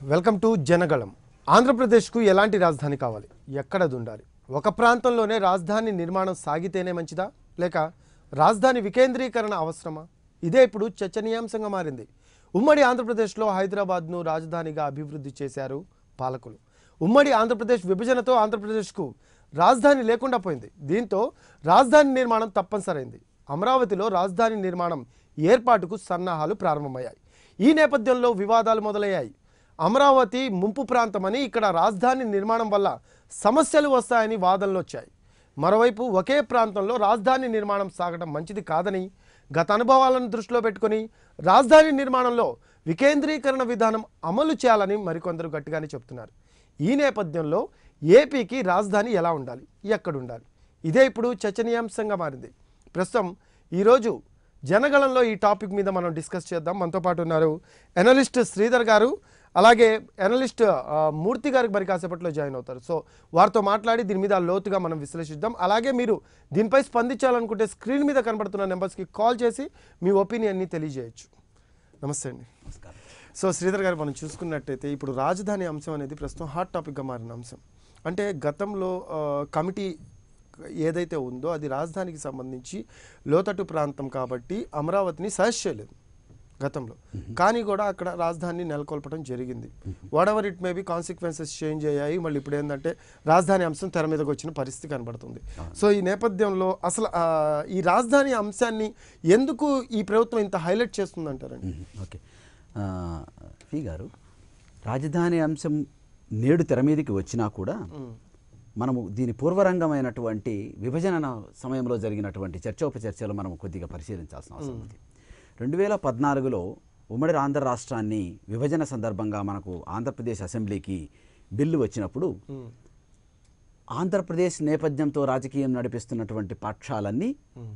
Welcome to జనగళం ఆంధ్రప్రదేశ్కు ఎలాంటి రాజధాని కావాలి ఎక్కడది ఉండాలి ఒక ప్రాంతంలోనే రాజధాని నిర్మాణం సాగితేనే మంచిదా లేక రాజధాని వికేంద్రీకరణ అవసరమా ఇదే ఇప్పుడు చర్చనీయాంశంగా మారింది ఉమ్మడి ఆంధ్రప్రదేశ్లో హైదరాబాద్ను రాజధానిగా అభివృద్ధి చేశారు పాలకులు ఉమ్మడి ఆంధ్రప్రదేశ్ విభజనతో ఆంధ్రప్రదేశ్కు రాజధాని లేకుండా పోయింది దీంతో రాజధాని నిర్మాణం తప్పనిసరైంది అమరావతిలో రాజధాని నిర్మాణం ఏర్పాటుకు సన్నాహాలు ప్రారంభమయ్యాయి ఈ నేపథ్యంలో వివాదాలు మొదలయ్యాయి అమరావతి ముంపు ప్రాంతమని ఇక్కడ రాజధాని నిర్మాణం వల్ల సమస్యలు వస్తాయని వాదనలు వచ్చాయి మరోవైపు ఒకే ప్రాంతంలో రాజధాని నిర్మాణం సాగడం మంచిది కాదని గత అనుభవాలను దృష్టిలో పెట్టుకొని రాజధాని నిర్మాణంలో వికేంద్రీకరణ విధానం అమలు చేయాలని మరికొందరు గట్టిగానే చెప్తున్నారు ఈ నేపథ్యంలో ఏపీకి రాజధాని ఎలా ఉండాలి ఎక్కడ ఉండాలి ఇదే ఇప్పుడు చర్చనీయాంశంగా మారింది ప్రస్తుతం ఈరోజు జనగళంలో ఈ టాపిక్ మీద మనం డిస్కస్ చేద్దాం మనతో పాటు ఉన్నారు ఎనలిస్ట్ శ్రీధర్ గారు అలాగే ఎనలిస్ట్ ఆ, మూర్తి గారికి మరి కాసేపట్లో జాయిన్ అవుతారు సో వారితో మాట్లాడి దీని మీద లోతుగా మనం విశ్లేషిద్దాం అలాగే మీరు దీనిపై స్పందించాలనుకుంటే స్క్రీన్ మీద కనబడుతున్న నెంబర్స్కి కాల్ చేసి మీ ఒపీనియన్ని తెలియజేయచ్చు నమస్తే అండి సో శ్రీధర్ గారు మనం చూసుకున్నట్టయితే ఇప్పుడు రాజధాని అంశం అనేది ప్రస్తుతం హాట్ టాపిక్గా మారిన అంశం అంటే గతంలో ఆ, కమిటీ ఏదైతే ఉందో అది రాజధానికి సంబంధించి లోతట్టు ప్రాంతం కాబట్టి అమరావతిని సజెస్ట్ చేయలేదు గతంలో కానీ కూడా అక్కడ రాజధానిని నెలకొల్పడం జరిగింది whatever it may be consequences change అయ్యాయి మళ్ళీ ఇప్పుడు ఏంటంటే రాజధాని అంశం తెర మీదకి వచ్చిన పరిస్థితి కనబడుతుంది సో ఈ నేపథ్యంలో అసలు ఆ, ఈ రాజధాని అంశాన్ని ఎందుకు ఈ ప్రభుత్వం ఇంత హైలైట్ చేస్తుందంటారండి ఓకే ఆ, ఫీ గారు రాజధాని అంశం నేడు తెర మీదకి వచ్చినా కూడా మనము దీని పూర్వరంగమైనటువంటి విభజన సమయంలో జరిగినటువంటి చర్చోపచర్చలు మనం కొద్దిగా పరిశీలించాల్సిన అవసరం ఉంది రెండు వేల పద్నాలుగులో ఉమ్మడి ఆంధ్ర రాష్ట్రాన్ని విభజన సందర్భంగా మనకు ఆంధ్రప్రదేశ్ అసెంబ్లీకి బిల్లు వచ్చినప్పుడు ఆంధ్రప్రదేశ్ నేపథ్యంతో రాజకీయం నడిపిస్తున్నటువంటి పక్షాలన్నీ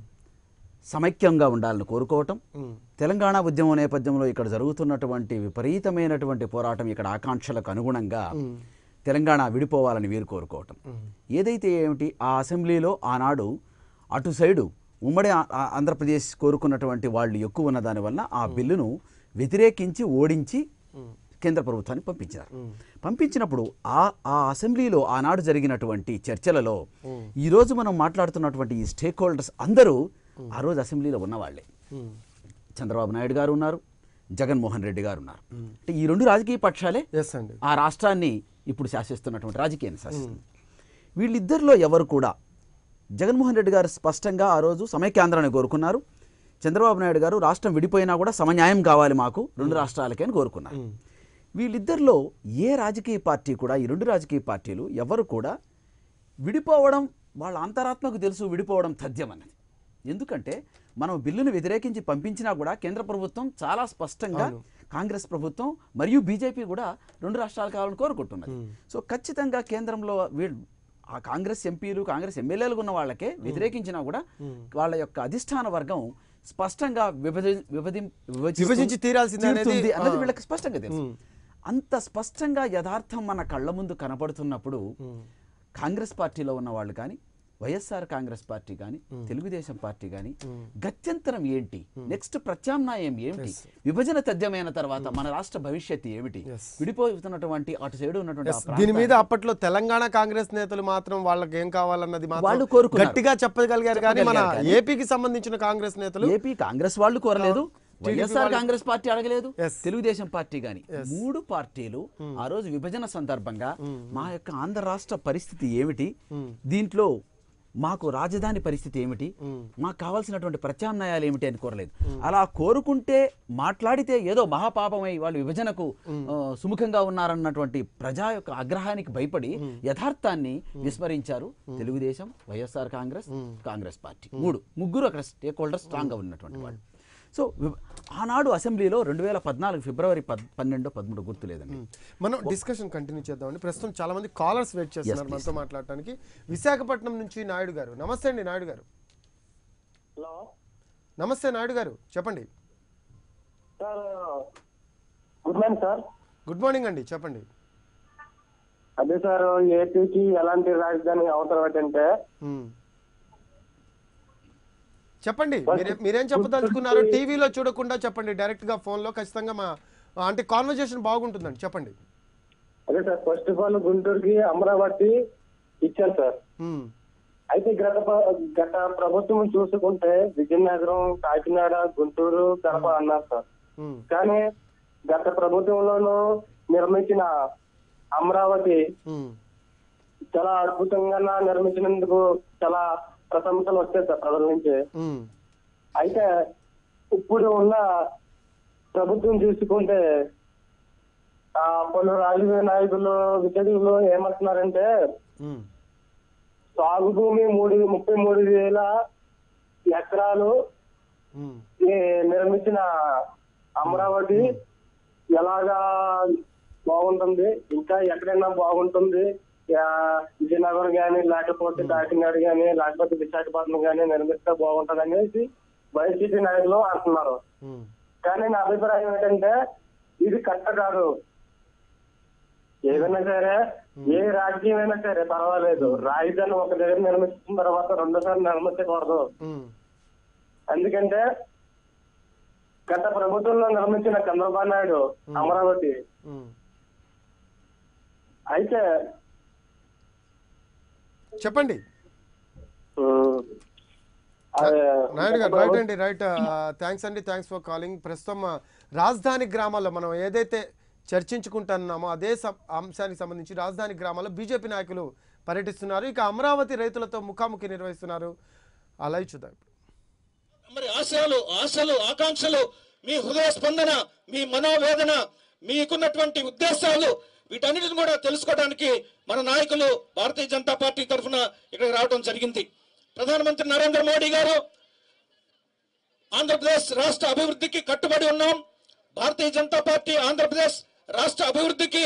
సమైక్యంగా ఉండాలని కోరుకోవటం తెలంగాణ ఉద్యమం నేపథ్యంలో ఇక్కడ జరుగుతున్నటువంటి విపరీతమైనటువంటి పోరాటం ఇక్కడ ఆకాంక్షలకు అనుగుణంగా తెలంగాణ విడిపోవాలని వీరు కోరుకోవటం ఏదైతే ఏమిటి ఆ అసెంబ్లీలో ఆనాడు అటు సైడు ఉమ్మడి ఆ- ఆ ఆంధ్రప్రదేశ్ కోరుకున్నటువంటి వాళ్ళు ఎక్కువ ఉన్న దానివల్ల ఆ బిల్లును వ్యతిరేకించి ఓడించి కేంద్ర ప్రభుత్వానికి పంపించారు పంపించినప్పుడు ఆ ఆ అసెంబ్లీలో ఆనాడు జరిగినటువంటి చర్చలలో ఈరోజు మనం మాట్లాడుతున్నటువంటి ఈ స్టేక్ హోల్డర్స్ అందరూ ఆ రోజు అసెంబ్లీలో ఉన్నవాళ్లే చంద్రబాబు నాయుడు గారు ఉన్నారు జగన్మోహన్ రెడ్డి గారు ఉన్నారు అంటే ఈ రెండు రాజకీయ పక్షాలే ఎస్ అండి ఆ రాష్ట్రాన్ని ఇప్పుడు శాసిస్తున్నటువంటి రాజకీయాన్ని శాసిస్తుంది వీళ్ళిద్దరిలో ఎవరు కూడా జగన్మోహన్ రెడ్డి గారు స్పష్టంగా ఆ రోజు సమైక్యాంధ్రాన్ని కోరుకున్నారు చంద్రబాబు నాయుడు గారు రాష్ట్రం విడిపోయినా కూడా సమన్యాయం కావాలి మాకు రెండు రాష్ట్రాలకే అని కోరుకున్నారు వీళ్ళిద్దరిలో ఏ రాజకీయ పార్టీ కూడా ఈ రెండు రాజకీయ పార్టీలు ఎవరు కూడా విడిపోవడం వాళ్ళ అంతరాత్మకు తెలుసు విడిపోవడం తథ్యం అన్నది ఎందుకంటే మనం బిల్లును వ్యతిరేకించి పంపించినా కూడా కేంద్ర ప్రభుత్వం చాలా స్పష్టంగా కాంగ్రెస్ ప్రభుత్వం మరియు బీజేపీ కూడా రెండు రాష్ట్రాలు కావాలని కోరుకుంటున్నది సో ఖచ్చితంగా కేంద్రంలో వీళ్ళు ఆ కాంగ్రెస్ ఎంపీలు కాంగ్రెస్ ఎమ్మెల్యేలు ఉన్న వాళ్ళకే వ్యతిరేకించినా కూడా వాళ్ళ యొక్క అధిష్టాన వర్గం స్పష్టంగా విభజి విభజి విభజిస్తూ విభజించి తీరాల్సిందే అనేది, తీరుతుంది అన్నది ఆ. వీళ్ళకి స్పష్టంగా తెలుసు అంత స్పష్టంగా యథార్థం మన కళ్ళ ముందు కనపడుతున్నప్పుడు కాంగ్రెస్ పార్టీలో ఉన్న వాళ్ళు కానీ వైఎస్ఆర్ కాంగ్రెస్ పార్టీ కానీ తెలుగుదేశం పార్టీ కానీ గత్యంతరం ఏంటి నెక్స్ట్ ప్రత్యామ్నాయం ఏమిటి విభజన తథ్యమైన తర్వాత మన రాష్ట్ర భవిష్యత్తు ఏమిటి విడిపోతున్నటువంటి అటు సైడు ఉన్నటువంటి ఆ దీని ప్రాంతాన్ని- మీద అప్పట్లో తెలంగాణ కాంగ్రెస్ నేతలు మాత్రం వాళ్ళకి ఏం కావాలన్నది వాళ్ళు మాత్రం కోరుకున్నారు. గట్టిగా చెప్పగలిగారు కానీ మన చెప్పగలిగారు కానీ- ఏపీకి సంబంధించిన కాంగ్రెస్ నేతలు ఏపీ కాంగ్రెస్ వాళ్ళు కోరలేదు టీడీపీ వైఎస్ఆర్ వాళ్ళు- కాంగ్రెస్ పార్టీ అడగలేదు Yes. తెలుగుదేశం పార్టీ గాని మూడు పార్టీలు ఆ రోజు విభజన సందర్భంగా మా యొక్క ఆంధ్ర రాష్ట్ర పరిస్థితి ఏమిటి దీంట్లో మాకు రాజధాని పరిస్థితి ఏమిటి మాకు కావాల్సినటువంటి ప్రత్యామ్నాయాలు ఏమిటి అని కోరలేదు అలా కోరుకుంటే మాట్లాడితే ఏదో మహాపాపమై వాళ్ళు విభజనకు ఆ, సుముఖంగా ఉన్నారన్నటువంటి ప్రజా యొక్క ఆగ్రహానికి భయపడి యథార్థాన్ని విస్మరించారు తెలుగుదేశం వైఎస్ఆర్ కాంగ్రెస్ కాంగ్రెస్ పార్టీ మూడు ముగ్గురు అక్కడ స్టేక్ హోల్డర్స్ స్ట్రాంగ్గా ఉన్నటువంటి వాళ్ళు సో వి- ఆనాడు అసెంబ్లీలో రెండు వేల పద్నాలుగు ఫిబ్రవరి పద్ పన్నెండు పదమూడు గుర్తు లేదండి మనం డిస్కషన్ కంటిన్యూ చేద్దామండి ప్రస్తుతం చాలా మంది కాలర్స్ వెయిట్ చేస్తున్నారు మనతో మాట్లాడటానికి విశాఖపట్నం నుంచి నాయుడు గారు నమస్తే అండి నాయుడు గారు హలో నమస్తే నాయుడు గారు చెప్పండి sir good morning sir good morning అండి చెప్పండి అదే సార్ ఏపీకి ఎలాంటి రాజధాని అవసరం ఏంటంటే మ్మ్. చెప్పండి మీరే మీరేం చెప్పదలుచుకున్నారో టీవీలో చూడకుండా చెప్పండి డైరెక్ట్ గా ఫోన్ లో ఖచ్చితంగా మా అంటే కాన్వర్జేషన్ బాగుంటుందండి చెప్పండి అదే సార్ ఫస్ట్ ఆఫ్ ఆల్ గుంటూరుకి అమరావతి ఇచ్చాను సార్ ఉమ్, అయితే గత ప్ర- గత ప్రభుత్వం చూసుకుంటే విజయనగరం కాకినాడ గుంటూరు కడప అన్నారు సార్ ఉమ్, కానీ గత ప్రభుత్వంలోనూ నిర్మించిన అమరావతి ఉమ్, చాలా అద్భుతంగా నిర్మించినందుకు చాలా ప్రశంసలు వచ్చాయి సార్ ప్రజల నుంచి ఉమ్, అయితే ఇప్పుడు ఉన్న ప్రభుత్వం చూసుకుంటే ఆ పలు రాజకీయ నాయకులు విచక్షణలు ఏమంటున్నారంటే ఉమ్, సాగు భూమి మూడు ముప్పై మూడు వేల ఎకరాలు ఉమ్, ఈ నిర్మించిన అమరావతి ఎలాగా బాగుంటుంది ఇంకా ఎక్కడైనా బాగుంటుంది ఆ, విజయనగరం గాని లేకపోతే కాకినాడ గాని లేకపోతే విశాఖపట్నం గాని నిర్మిస్తే బాగుంటుంది అనేసి వైసీపీ నాయకులు అంటున్నారు ఉమ్, కానీ నా అభిప్రాయం ఏంటంటే ఇది కరెక్ట్ కాదు ఏదైనా సరే ఏ రాజకీయం అయినా సరే పర్వాలేదు రాజధాని ఒక దగ్గర నిర్మించిన తర్వాత రెండోసారి నిర్మించకూడదు ఉమ్, ఎందుకంటే గత ప్రభుత్వంలో నిర్మించిన చంద్రబాబు నాయుడు అమరావతి ఉమ్. అయితే చెప్పండి ఉమ్, అదే నాయుడు గారు రైట్ అండి రైట్ థ్యాంక్స్ అండి థ్యాంక్స్ ఫర్ కాలింగ్ ప్రస్తుతం ఆ, రాజధాని గ్రామాల్లో మనం ఏదైతే చర్చించుకుంటున్నామో అదే సం- అంశానికి సంబంధించి రాజధాని గ్రామాల్లో బీజేపీ నాయకులు పర్యటిస్తున్నారు ఇక అమరావతి రైతులతో ముఖాముఖి నిర్వహిస్తున్నారు అలా చూద్దాం ఇప్పుడు మరి ఆశయాలు ఆశలు ఆకాంక్షలు మీ హృదయ స్పందన మీ మనోవేదన మీకున్నటువంటి ఉద్దేశాలు వీటన్నిటిని కూడా తెలుసుకోవడానికి మన నాయకులు భారతీయ జనతా పార్టీ తరఫున ఇక్కడికి రావడం జరిగింది ప్రధానమంత్రి నరేంద్ర మోడీ గారు ఆంధ్రప్రదేశ్ రాష్ట్ర అభివృద్ధికి కట్టుబడి ఉన్నాం భారతీయ జనతా పార్టీ ఆంధ్రప్రదేశ్ రాష్ట్ర అభివృద్ధికి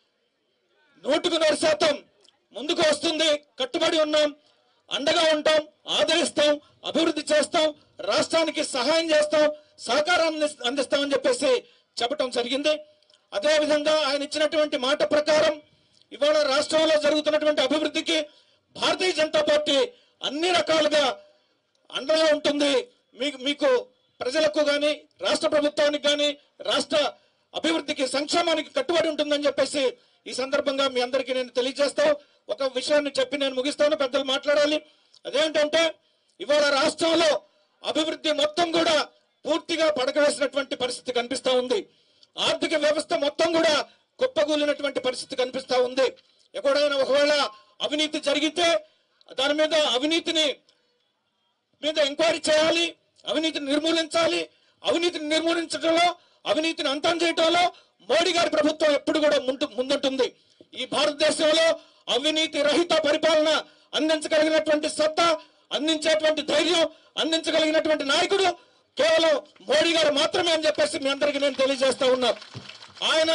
నూటికి నూరు శాతం ముందుకు వస్తుంది కట్టుబడి ఉన్నాం అండగా ఉంటాం ఆదరిస్తాం అభివృద్ధి చేస్తాం రాష్ట్రానికి సహాయం చేస్తాం సహకారాన్ని అందిస్తామని చెప్పేసి చెప్పటం జరిగింది అదే విధంగా ఆయన ఇచ్చినటువంటి మాట ప్రకారం ఇవాళ రాష్ట్రంలో జరుగుతున్నటువంటి అభివృద్ధికి భారతీయ జనతా పార్టీ అన్ని రకాలుగా అండగా ఉంటుంది మీకు మీకు ప్రజలకు కానీ రాష్ట్ర ప్రభుత్వానికి కానీ రాష్ట్ర అభివృద్ధికి సంక్షేమానికి కట్టుబడి ఉంటుందని చెప్పేసి ఈ సందర్భంగా మీ అందరికీ నేను తెలియజేస్తా ఒక విషయాన్ని చెప్పి నేను ముగిస్తాను పెద్దలు మాట్లాడాలి అదేంటంటే ఇవాళ రాష్ట్రంలో అభివృద్ధి మొత్తం కూడా పూర్తిగా పడకవేసినటువంటి పరిస్థితి కనిపిస్తా ఉంది ఆర్థిక వ్యవస్థ మొత్తం కూడా కుప్పగూలినటువంటి పరిస్థితి కనిపిస్తా ఉంది ఎక్కడైనా ఒకవేళ అవినీతి జరిగితే దాని మీద అవినీతిని మీద ఎంక్వైరీ చేయాలి అవినీతిని నిర్మూలించాలి అవినీతిని నిర్మూలించడంలో అవినీతిని అంతం చేయడంలో మోడీ గారి ప్రభుత్వం ఎప్పుడు కూడా ముందు ముందుంటుంది ఈ భారతదేశంలో అవినీతి రహిత పరిపాలన అందించగలిగినటువంటి సత్తా అందించేటువంటి ధైర్యం అందించగలిగినటువంటి నాయకుడు కేవలం మోడీ గారు మాత్రమే అని చెప్పేసి మీ అందరికీ నేను తెలియజేస్తా ఉన్నా ఆయన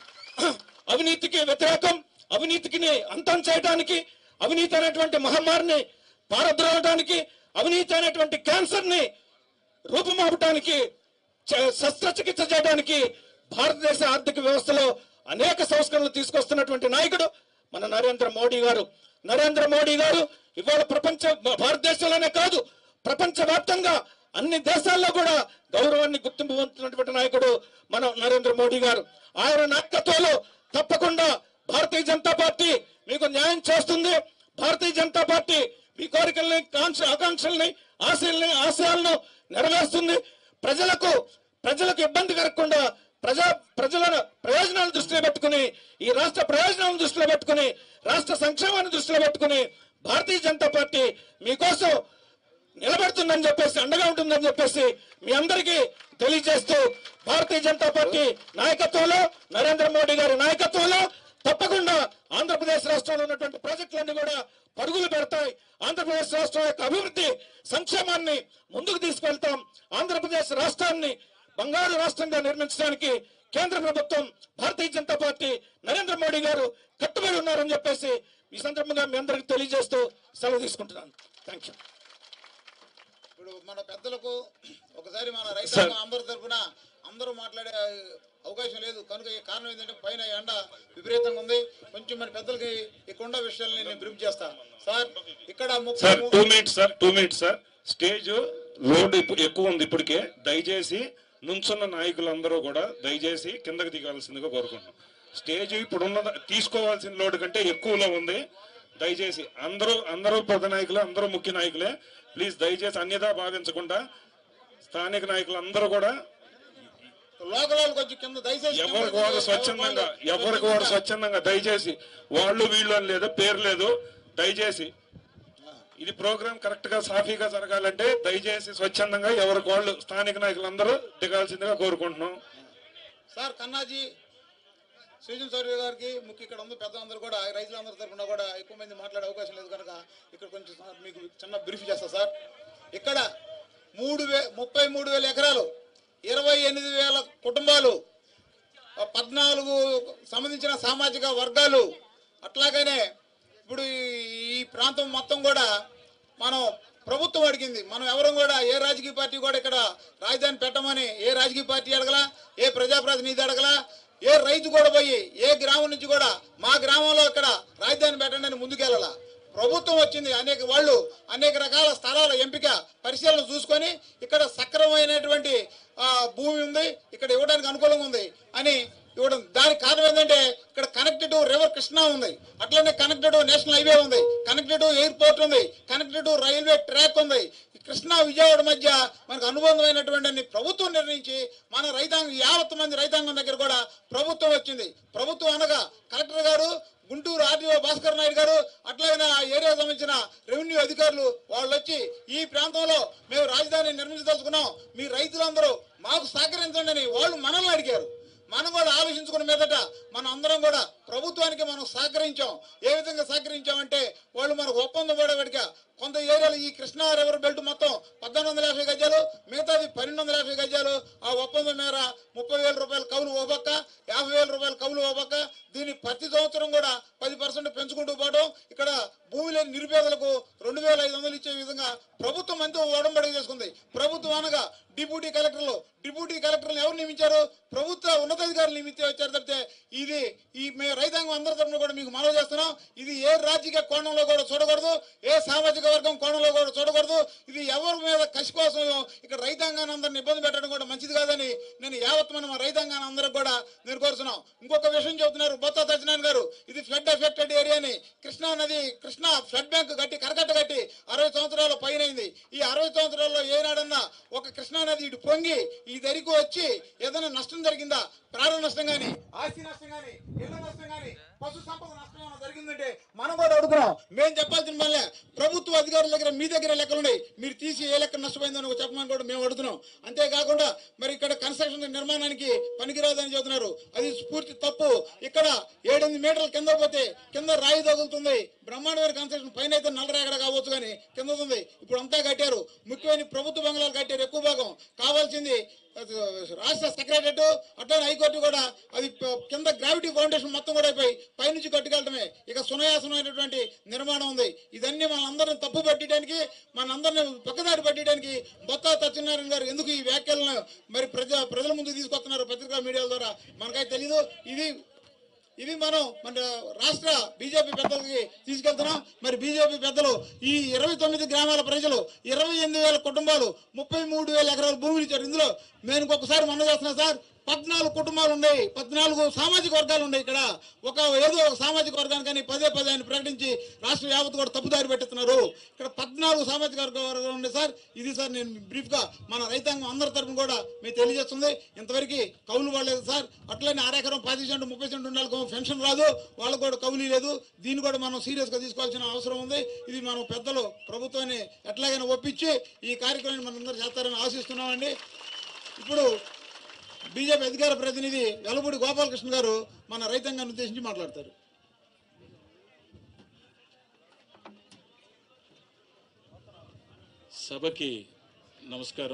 అవినీతికి వ్యతిరేకం అవినీతికి అంతం చేయడానికి అవినీతి అనేటువంటి మహమ్మారిని పారద్రోలడానికి అవినీతి అనేటువంటి క్యాన్సర్ ని రూపుమాపటానికి చ- శస్త్రచికిత్స చేయడానికి భారతదేశ ఆర్థిక వ్యవస్థలో అనేక సంస్కరణలు తీసుకొస్తున్నటువంటి నాయకుడు మన నరేంద్ర మోడీ గారు నరేంద్ర మోడీ గారు ఇవాళ ప్రపంచ భారతదేశంలోనే కాదు ప్రపంచ వ్యాప్తంగా అన్ని దేశాల్లో కూడా గౌరవాన్ని గుర్తింపు పొందుతున్నటువంటి నాయకుడు మన నరేంద్ర మోడీ గారు ఆయన నాయకత్వంలో తప్పకుండా భారతీయ జనతా పార్టీ మీకు న్యాయం చేస్తుంది భారతీయ జనతా పార్టీ మీ కోరికల్ని కాంక్ష ఆకాంక్షల్ని ఆశల్ని ఆశయాలను నెరవేరుస్తుంది ప్రజలకు ప్రజలకు ఇబ్బంది కలగకుండా ప్రజా ప్రజల ప్రయోజనాలను దృష్టిలో పెట్టుకుని ఈ రాష్ట్ర ప్రయోజనాలను దృష్టిలో పెట్టుకుని రాష్ట్ర సంక్షేమాన్ని దృష్టిలో పెట్టుకుని భారతీయ జనతా పార్టీ మీకోసం నిలబెడుతుందని చెప్పేసి అండగా ఉంటుందని చెప్పేసి మీ అందరికీ తెలియజేస్తూ భారతీయ జనతా పార్టీ నాయకత్వంలో నరేంద్ర మోడీ గారి నాయకత్వంలో తప్పకుండా ఆంధ్రప్రదేశ్ రాష్ట్రంలో ఉన్నటువంటి ప్రాజెక్టులన్నీ కూడా పరుగులు పెడతాయి ఆంధ్రప్రదేశ్ రాష్ట్రం యొక్క అభివృద్ధి సంక్షేమాన్ని ముందుకు తీసుకెళ్తాం ఆంధ్రప్రదేశ్ రాష్ట్రాన్ని బంగారు రాష్ట్రంగా నిర్మించడానికి కేంద్ర ప్రభుత్వం భారతీయ జనతా పార్టీ నరేంద్ర మోడీ గారు కట్టుబడి ఉన్నారని చెప్పేసి ఈ సందర్భంగా మీ అందరికి తెలియజేస్తూ సెలవు తీసుకుంటున్నాను థ్యాంక్ యూ ఇప్పుడు మన పెద్దలకు ఒకసారి మన రైతాంగం అందరి తరఫున అందరూ మాట్లాడే అవకాశం లేదు కనుక ఈ కారణం ఏంటంటే పైన ఎండ విపరీతంగా ఉంది కొంచెం మన పెద్దలకి ఈ కొండ విషయాల్ని నేను బ్రీఫ్ చేస్తా సార్ ఇక్కడ ముప్పై sir two minutes sir two minutes sir stage load ఇప్పుడు ఎక్కువ ఉంది ఇప్పటికే దయచేసి నుంచున్న నాయకులందరూ కూడా దయచేసి కిందకి దిగాల్సిందిగా కోరుకుంటున్నాం స్టేజ్ ఇప్పుడున్న తీసుకోవాల్సిన లోటు కంటే ఎక్కువలో ఉంది దయచేసి అందరూ అందరూ పెద్ద నాయకులే అందరూ ముఖ్య నాయకులే ప్లీజ్ దయచేసి అన్యదా భావించకుండా స్థానిక నాయకులు అందరూ కూడా లోకల్ వాళ్ళు కొంచెం కింద దయచేసి ఎవరికి వారు స్వచ్ఛందంగా ఎవరికి వారు స్వచ్ఛందంగా దయచేసి వాళ్ళు వీళ్ళు అని లేదు పేరు లేదు దయచేసి ఇది ప్రోగ్రామ్ కరెక్ట్ గా సాఫీగా జరగాలంటే దయచేసి స్వచ్ఛందంగా ఎవరికి వాళ్ళు స్థానిక నాయకులందరూ దిగాల్సిందిగా కోరుకుంటున్నాం సార్ కన్నాజీ సృజన్ సౌర్య గారికి ముఖ్య ఇక్కడ ఉంది పెద్దలందరూ కూడా రైతులందరి తరఫున కూడా ఎక్కువ మంది మాట్లాడే అవకాశం లేదు కనుక ఇక్కడ కొంచెం సార్ మీకు చిన్న బ్రీఫ్ చేస్తా సార్ ఇక్కడ మూడు వే ముప్పై మూడు వేల ఎకరాలు ఇరవై ఎనిమిది వేల కుటుంబాలు ఆ పద్నాలుగు సంబంధించిన సామాజిక వర్గాలు అట్లాగనే ఇప్పుడు ఈ- ఈ ప్రాంతం మొత్తం కూడా మనం ప్రభుత్వం అడిగింది మనం ఎవరం కూడా ఏ రాజకీయ పార్టీ కూడా ఇక్కడ రాజధాని పెట్టమని ఏ రాజకీయ పార్టీ అడగలా ఏ ప్రజాప్రతినిధి అడగలా ఏ రైతు కూడా పోయి ఏ గ్రామం నుంచి కూడా మా గ్రామంలో ఇక్కడ రాజధాని పెట్టండి అని ముందుకెళ్ళాలా ప్రభుత్వం వచ్చింది అనేక వాళ్ళు అనేక రకాల స్థలాల ఎంపిక పరిశీలన చూసుకొని ఇక్కడ సక్రమైనటువంటి ఆ, భూమి ఉంది ఇక్కడ ఇవ్వడానికి అనుకూలంగా ఉంది అని ఇవ్వడం దానికి కారణం ఏంటంటే ఇక్కడ కనెక్టెడ్ రివర్ కృష్ణా ఉంది అట్లనే కనెక్టెడ్ నేషనల్ హైవే ఉంది కనెక్టెడ్ ఎయిర్పోర్ట్ ఉంది కనెక్టెడ్ రైల్వే ట్రాక్ ఉంది ఈ కృష్ణా విజయవాడ మధ్య మనకు అనుబంధమైనటువంటి అన్ని ప్రభుత్వం నిర్ణయించి మన రైతాంగం యావత్ మంది రైతాంగం దగ్గర కూడా ప్రభుత్వం వచ్చింది ప్రభుత్వం అనగా కలెక్టర్ గారు గుంటూరు ఆర్డీఓ భాస్కర్ నాయుడు గారు అట్లాగే ఆ ఏరియా సంబంధించిన రెవెన్యూ అధికారులు వాళ్ళు వచ్చి ఈ ప్రాంతంలో మేము రాజధాని నిర్మించదలుచుకున్నాం మీ రైతులందరూ మాకు సహకరించండి అని వాళ్ళు మనల్ని అడిగారు మనం కూడా ఆలోచించుకున్న మీదట మనం అందరం కూడా ప్రభుత్వానికి మనం సహకరించాం ఏ విధంగా సహకరించామంటే వాళ్ళు మనకు ఒప్పందం పడేవాడిగా కొంత ఏరియాలో ఈ కృష్ణా రివర్ బెల్ట్ మొత్తం పద్దెనిమిది వందల యాభై గజాలు మిగతాది పన్నెండు వందల యాభై గజాలు ఆ ఒప్పందం మేర ముప్పై వేల రూపాయల కవులు ఓ పక్క యాభై వేల రూపాయల కవులు ఓ పక్క దీన్ని ప్రతి సంవత్సరం కూడా పది పర్సెంట్ పెంచుకుంటూ పోవడం ఇక్కడ భూమి లేని నిరుపేదలకు రెండు వేల ఐదు వందలు ఇచ్చే విధంగా ప్రభుత్వం అంతా ఒడంబడిక చేసుకుంది ప్రభుత్వం అనగా డిప్యూటీ కలెక్టర్లు డిప్యూటీ కలెక్టర్లు ఎవరు నియమించారు ప్రభుత్వ ఉన్నతాధికారులు నియమించి వచ్చారు తప్పితే ఇది ఈ మేము రైతాంగం అందరి తరఫున కూడా మీకు మనవి చేస్తున్నాం ఇది ఏ రాజకీయ కోణంలో కూడా చూడకూడదు ఏ సామాజిక వర్గం కోణంలో కూడా చూడకూడదు ఇది ఎవరి మీద కసి కోసం ఇక్కడ రైతాంగాన్ని అందరిని ఇబ్బంది పెట్టడం కూడా మంచిది కాదని నేను యావత్ మన రైతాంగాన్ని అందరికి కూడా నేను కోరుతున్నాం ఇంకొక విషయం చెబుతున్నారు బొత్స సత్యనారాయణ గారు ఇది ఫ్లడ్ ఎఫెక్టెడ్ ఏరియాని కృష్ణా నది కృష్ణా ఫ్లడ్ బ్యాంక్ కట్టి కరకట్ట కట్టి అరవై సంవత్సరాల పైనైంది ఈ అరవై సంవత్సరాల్లో ఏనాడన్నా ఒక కృష్ణా నది ఇటు పొంగి ఈ దరికి వచ్చి ఏదైనా నష్టం జరిగిందా ప్రాణ నష్టం గాని ఆస్తి నష్టం గాని ఇళ్ల నష్టం గాని పశు సంపద నష్టం ఏమైనా జరిగిందంటే మనం కూడా అడుగుతున్నాం మేము చెప్పాల్సిన మళ్ళీ ప్రభుత్వ అధికారుల దగ్గర మీ దగ్గర లెక్కలు ఉన్నాయి మీరు తీసి ఏ లెక్క నష్టపోయిందని ఒక చెప్పమని కూడా మేము అడుగుతున్నాం అంతేకాకుండా మరి ఇక్కడ కన్స్ట్రక్షన్ నిర్మాణానికి పనికిరాదని చెబుతున్నారు అది పూర్తి తప్పు ఇక్కడ ఏడెనిమిది మీటర్ల కింద పోతే కింద రాయి తగులుతుంది బ్రహ్మాండమైన కన్స్ట్రక్షన్ పైన అయితే నల్లరేగడ కావచ్చు కానీ కింద ఉంది ఇప్పుడు అంతా కట్టారు ముఖ్యమైన ప్రభుత్వ బంగ్లాలు కట్టారు ఎక్కువ భాగం కావాల్సింది అది రాష్ట్ర సెక్రటరేట్ అట్లానే హైకోర్టు కూడా అది ప- కింద గ్రావిటీ ఫౌండేషన్ మొత్తం కూడా అయిపోయి పైనుంచి కట్టుకెళ్ళటమే ఇక సునాయాసమైనటువంటి నిర్మాణం ఉంది ఇదన్నీ మనందరం తప్పు పట్టడానికి మనందరిని పక్కదారి పట్టడానికి బొత్స సత్యనారాయణ గారు ఎందుకు ఈ వ్యాఖ్యలను మరి ప్రజా ప్రజల ముందు తీసుకొస్తున్నారు పత్రికా మీడియాల ద్వారా మనకైతే తెలీదు ఇది ఇవి మనం మన రాష్ట్ర బీజేపీ పెద్దలకి తీసుకెళ్తున్నాం మరి బీజేపీ పెద్దలు ఈ ఇరవై తొమ్మిది గ్రామాల ప్రజలు ఇరవై ఎనిమిది వేల కుటుంబాలు ముప్పై మూడు వేల ఎకరాల భూమిని ఇచ్చారు ఇందులో నేను ఇంకొకసారి మనం చేస్తున్నా సార్ పద్నాలుగు కుటుంబాలు ఉన్నాయి పద్నాలుగు సామాజిక వర్గాలు ఉన్నాయి ఇక్కడ ఒక ఏదో ఒక సామాజిక వర్గానికి కానీ పదే పదే అని ప్రకటించి రాష్ట్ర యావత్ కూడా తప్పుదారి పెట్టిస్తున్నారు ఇక్కడ పద్నాలుగు సామాజిక వర్గ వర్గాలు ఉన్నాయి సార్ ఇది సార్ నేను బ్రీఫ్గా మన రైతాంగం అందరి తరపున కూడా మీకు తెలియజేస్తుంది ఇంతవరకు కౌలు పడలేదు సార్ అట్లనే అరెకరం పది సెంటు ముప్పై సెంటు ఉండాలి పెన్షన్ రాదు వాళ్ళకు కూడా కౌలు లేదు దీన్ని కూడా మనం సీరియస్గా తీసుకోవాల్సిన అవసరం ఉంది ఇది మనం పెద్దలు ప్రభుత్వాన్ని ఎట్లాగైనా ఒప్పించి ఈ కార్యక్రమాన్ని మనందరూ చేస్తారని ఆశిస్తున్నామండి ఇప్పుడు బీజేపీ అధికార ప్రతినిధి వెలపూడి గోపాలకృష్ణ గారు మన రైతాంగాన్ని ఉద్దేశించి మాట్లాడతారు సభకి నమస్కారం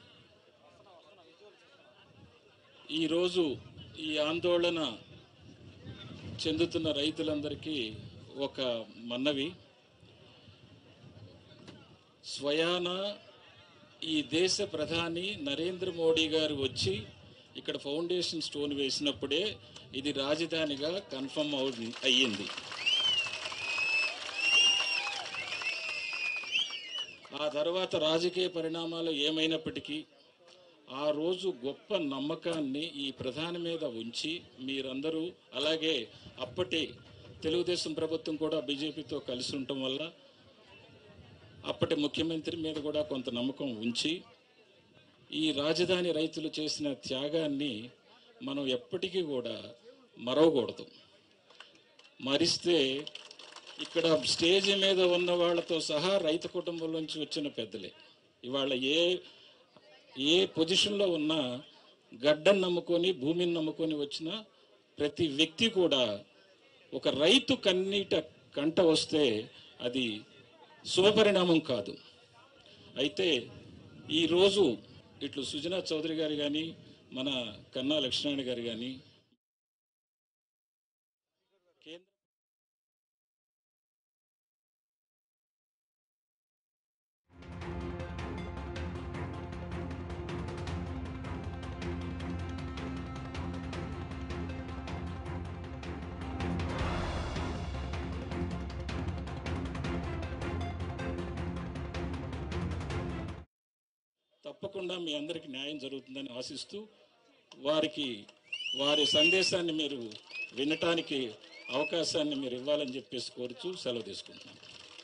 ఈరోజు ఈ ఆందోళన చెందుతున్న రైతులందరికీ ఒక మన్నవి స్వయాన ఈ దేశ ప్రధాని నరేంద్ర మోడీ గారు వచ్చి ఇక్కడ ఫౌండేషన్ స్టోన్ వేసినప్పుడే ఇది రాజధానిగా కన్ఫర్మ్ అవు అయ్యింది ఆ తర్వాత రాజకీయ పరిణామాలు ఏమైనప్పటికీ ఆ రోజు గొప్ప నమ్మకాన్ని ఈ ప్రధాని మీద ఉంచి మీరందరూ అలాగే అప్పటి తెలుగుదేశం ప్రభుత్వం కూడా బీజేపీతో కలిసి ఉండటం వల్ల అప్పటి ముఖ్యమంత్రి మీద కూడా కొంత నమ్మకం ఉంచి ఈ రాజధాని రైతులు చేసిన త్యాగాన్ని మనం ఎప్పటికీ కూడా మరవకూడదు మరిస్తే ఇక్కడ స్టేజ్ మీద ఉన్న వాళ్ళతో సహా రైతు కుటుంబం నుంచి వచ్చిన పెద్దలే ఇవాళ ఏ ఏ పొజిషన్లో ఉన్నా గడ్డను నమ్ముకొని భూమిని నమ్ముకొని వచ్చిన ప్రతి వ్యక్తి కూడా ఒక రైతు కన్నీట కంట వస్తే అది శుభపరిణామం కాదు అయితే ఈరోజు ఇట్లు సుజనా చౌదరి గారు కానీ మన కన్నా లక్ష్మణ్ గారు కానీ కేంద్ర తప్పకుండా మీ అందరికీ న్యాయం జరుగుతుందని ఆశిస్తూ వారికి వారి సందేశాన్ని మీరు వినటానికి అవకాశాన్ని మీరు ఇవ్వాలని చెప్పేసి కోరుతూ సెలవు తీసుకుంటున్నాను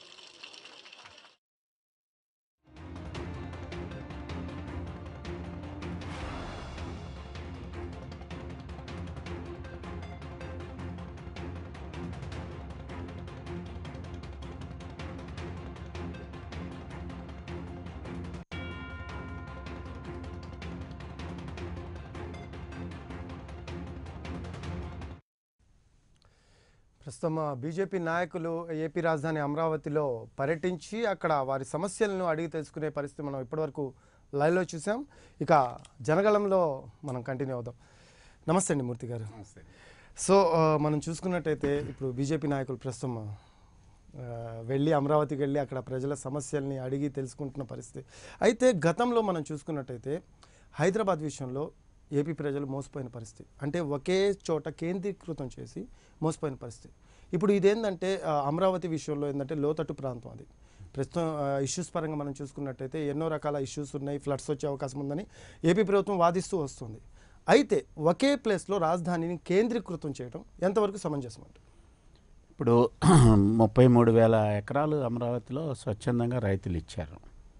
ప్రస్తుతం ఆ, బీజేపీ నాయకులు ఏపీ రాజధాని అమరావతిలో పర్యటించి అక్కడ వారి సమస్యలను అడిగి తెలుసుకునే పరిస్థితి మనం ఇప్పటివరకు లైవ్లో చూసాం ఇక జనగళంలో మనం కంటిన్యూ అవుదాం నమస్తే అండి మూర్తి గారు సో ఆ, మనం చూసుకున్నట్టయితే ఇప్పుడు బీజేపీ నాయకులు ప్రస్తుతం ఆ, వెళ్ళి అమరావతికి వెళ్ళి అక్కడ ప్రజల సమస్యల్ని అడిగి తెలుసుకుంటున్న పరిస్థితి అయితే గతంలో మనం చూసుకున్నట్టయితే హైదరాబాద్ విషయంలో ఏపీ ప్రజలు మోసపోయిన పరిస్థితి అంటే ఒకే చోట కేంద్రీకృతం చేసి మోసపోయిన పరిస్థితి ఇప్పుడు ఇదేంటంటే ఆ, అమరావతి విషయంలో ఏంటంటే లోతట్టు ప్రాంతం అది ప్రస్తుతం ఇష్యూస్ పరంగా మనం చూసుకున్నట్టయితే ఎన్నో రకాల ఇష్యూస్ ఉన్నాయి ఫ్లడ్స్ వచ్చే అవకాశం ఉందని ఏపీ ప్రభుత్వం వాదిస్తూ వస్తుంది అయితే ఒకే ప్లేస్లో రాజధానిని కేంద్రీకృతం చేయడం ఎంతవరకు సమంజసం అంటారు ఇప్పుడు ముప్పై మూడు వేల ఎకరాలు అమరావతిలో స్వచ్ఛందంగా రైతులు ఇచ్చారు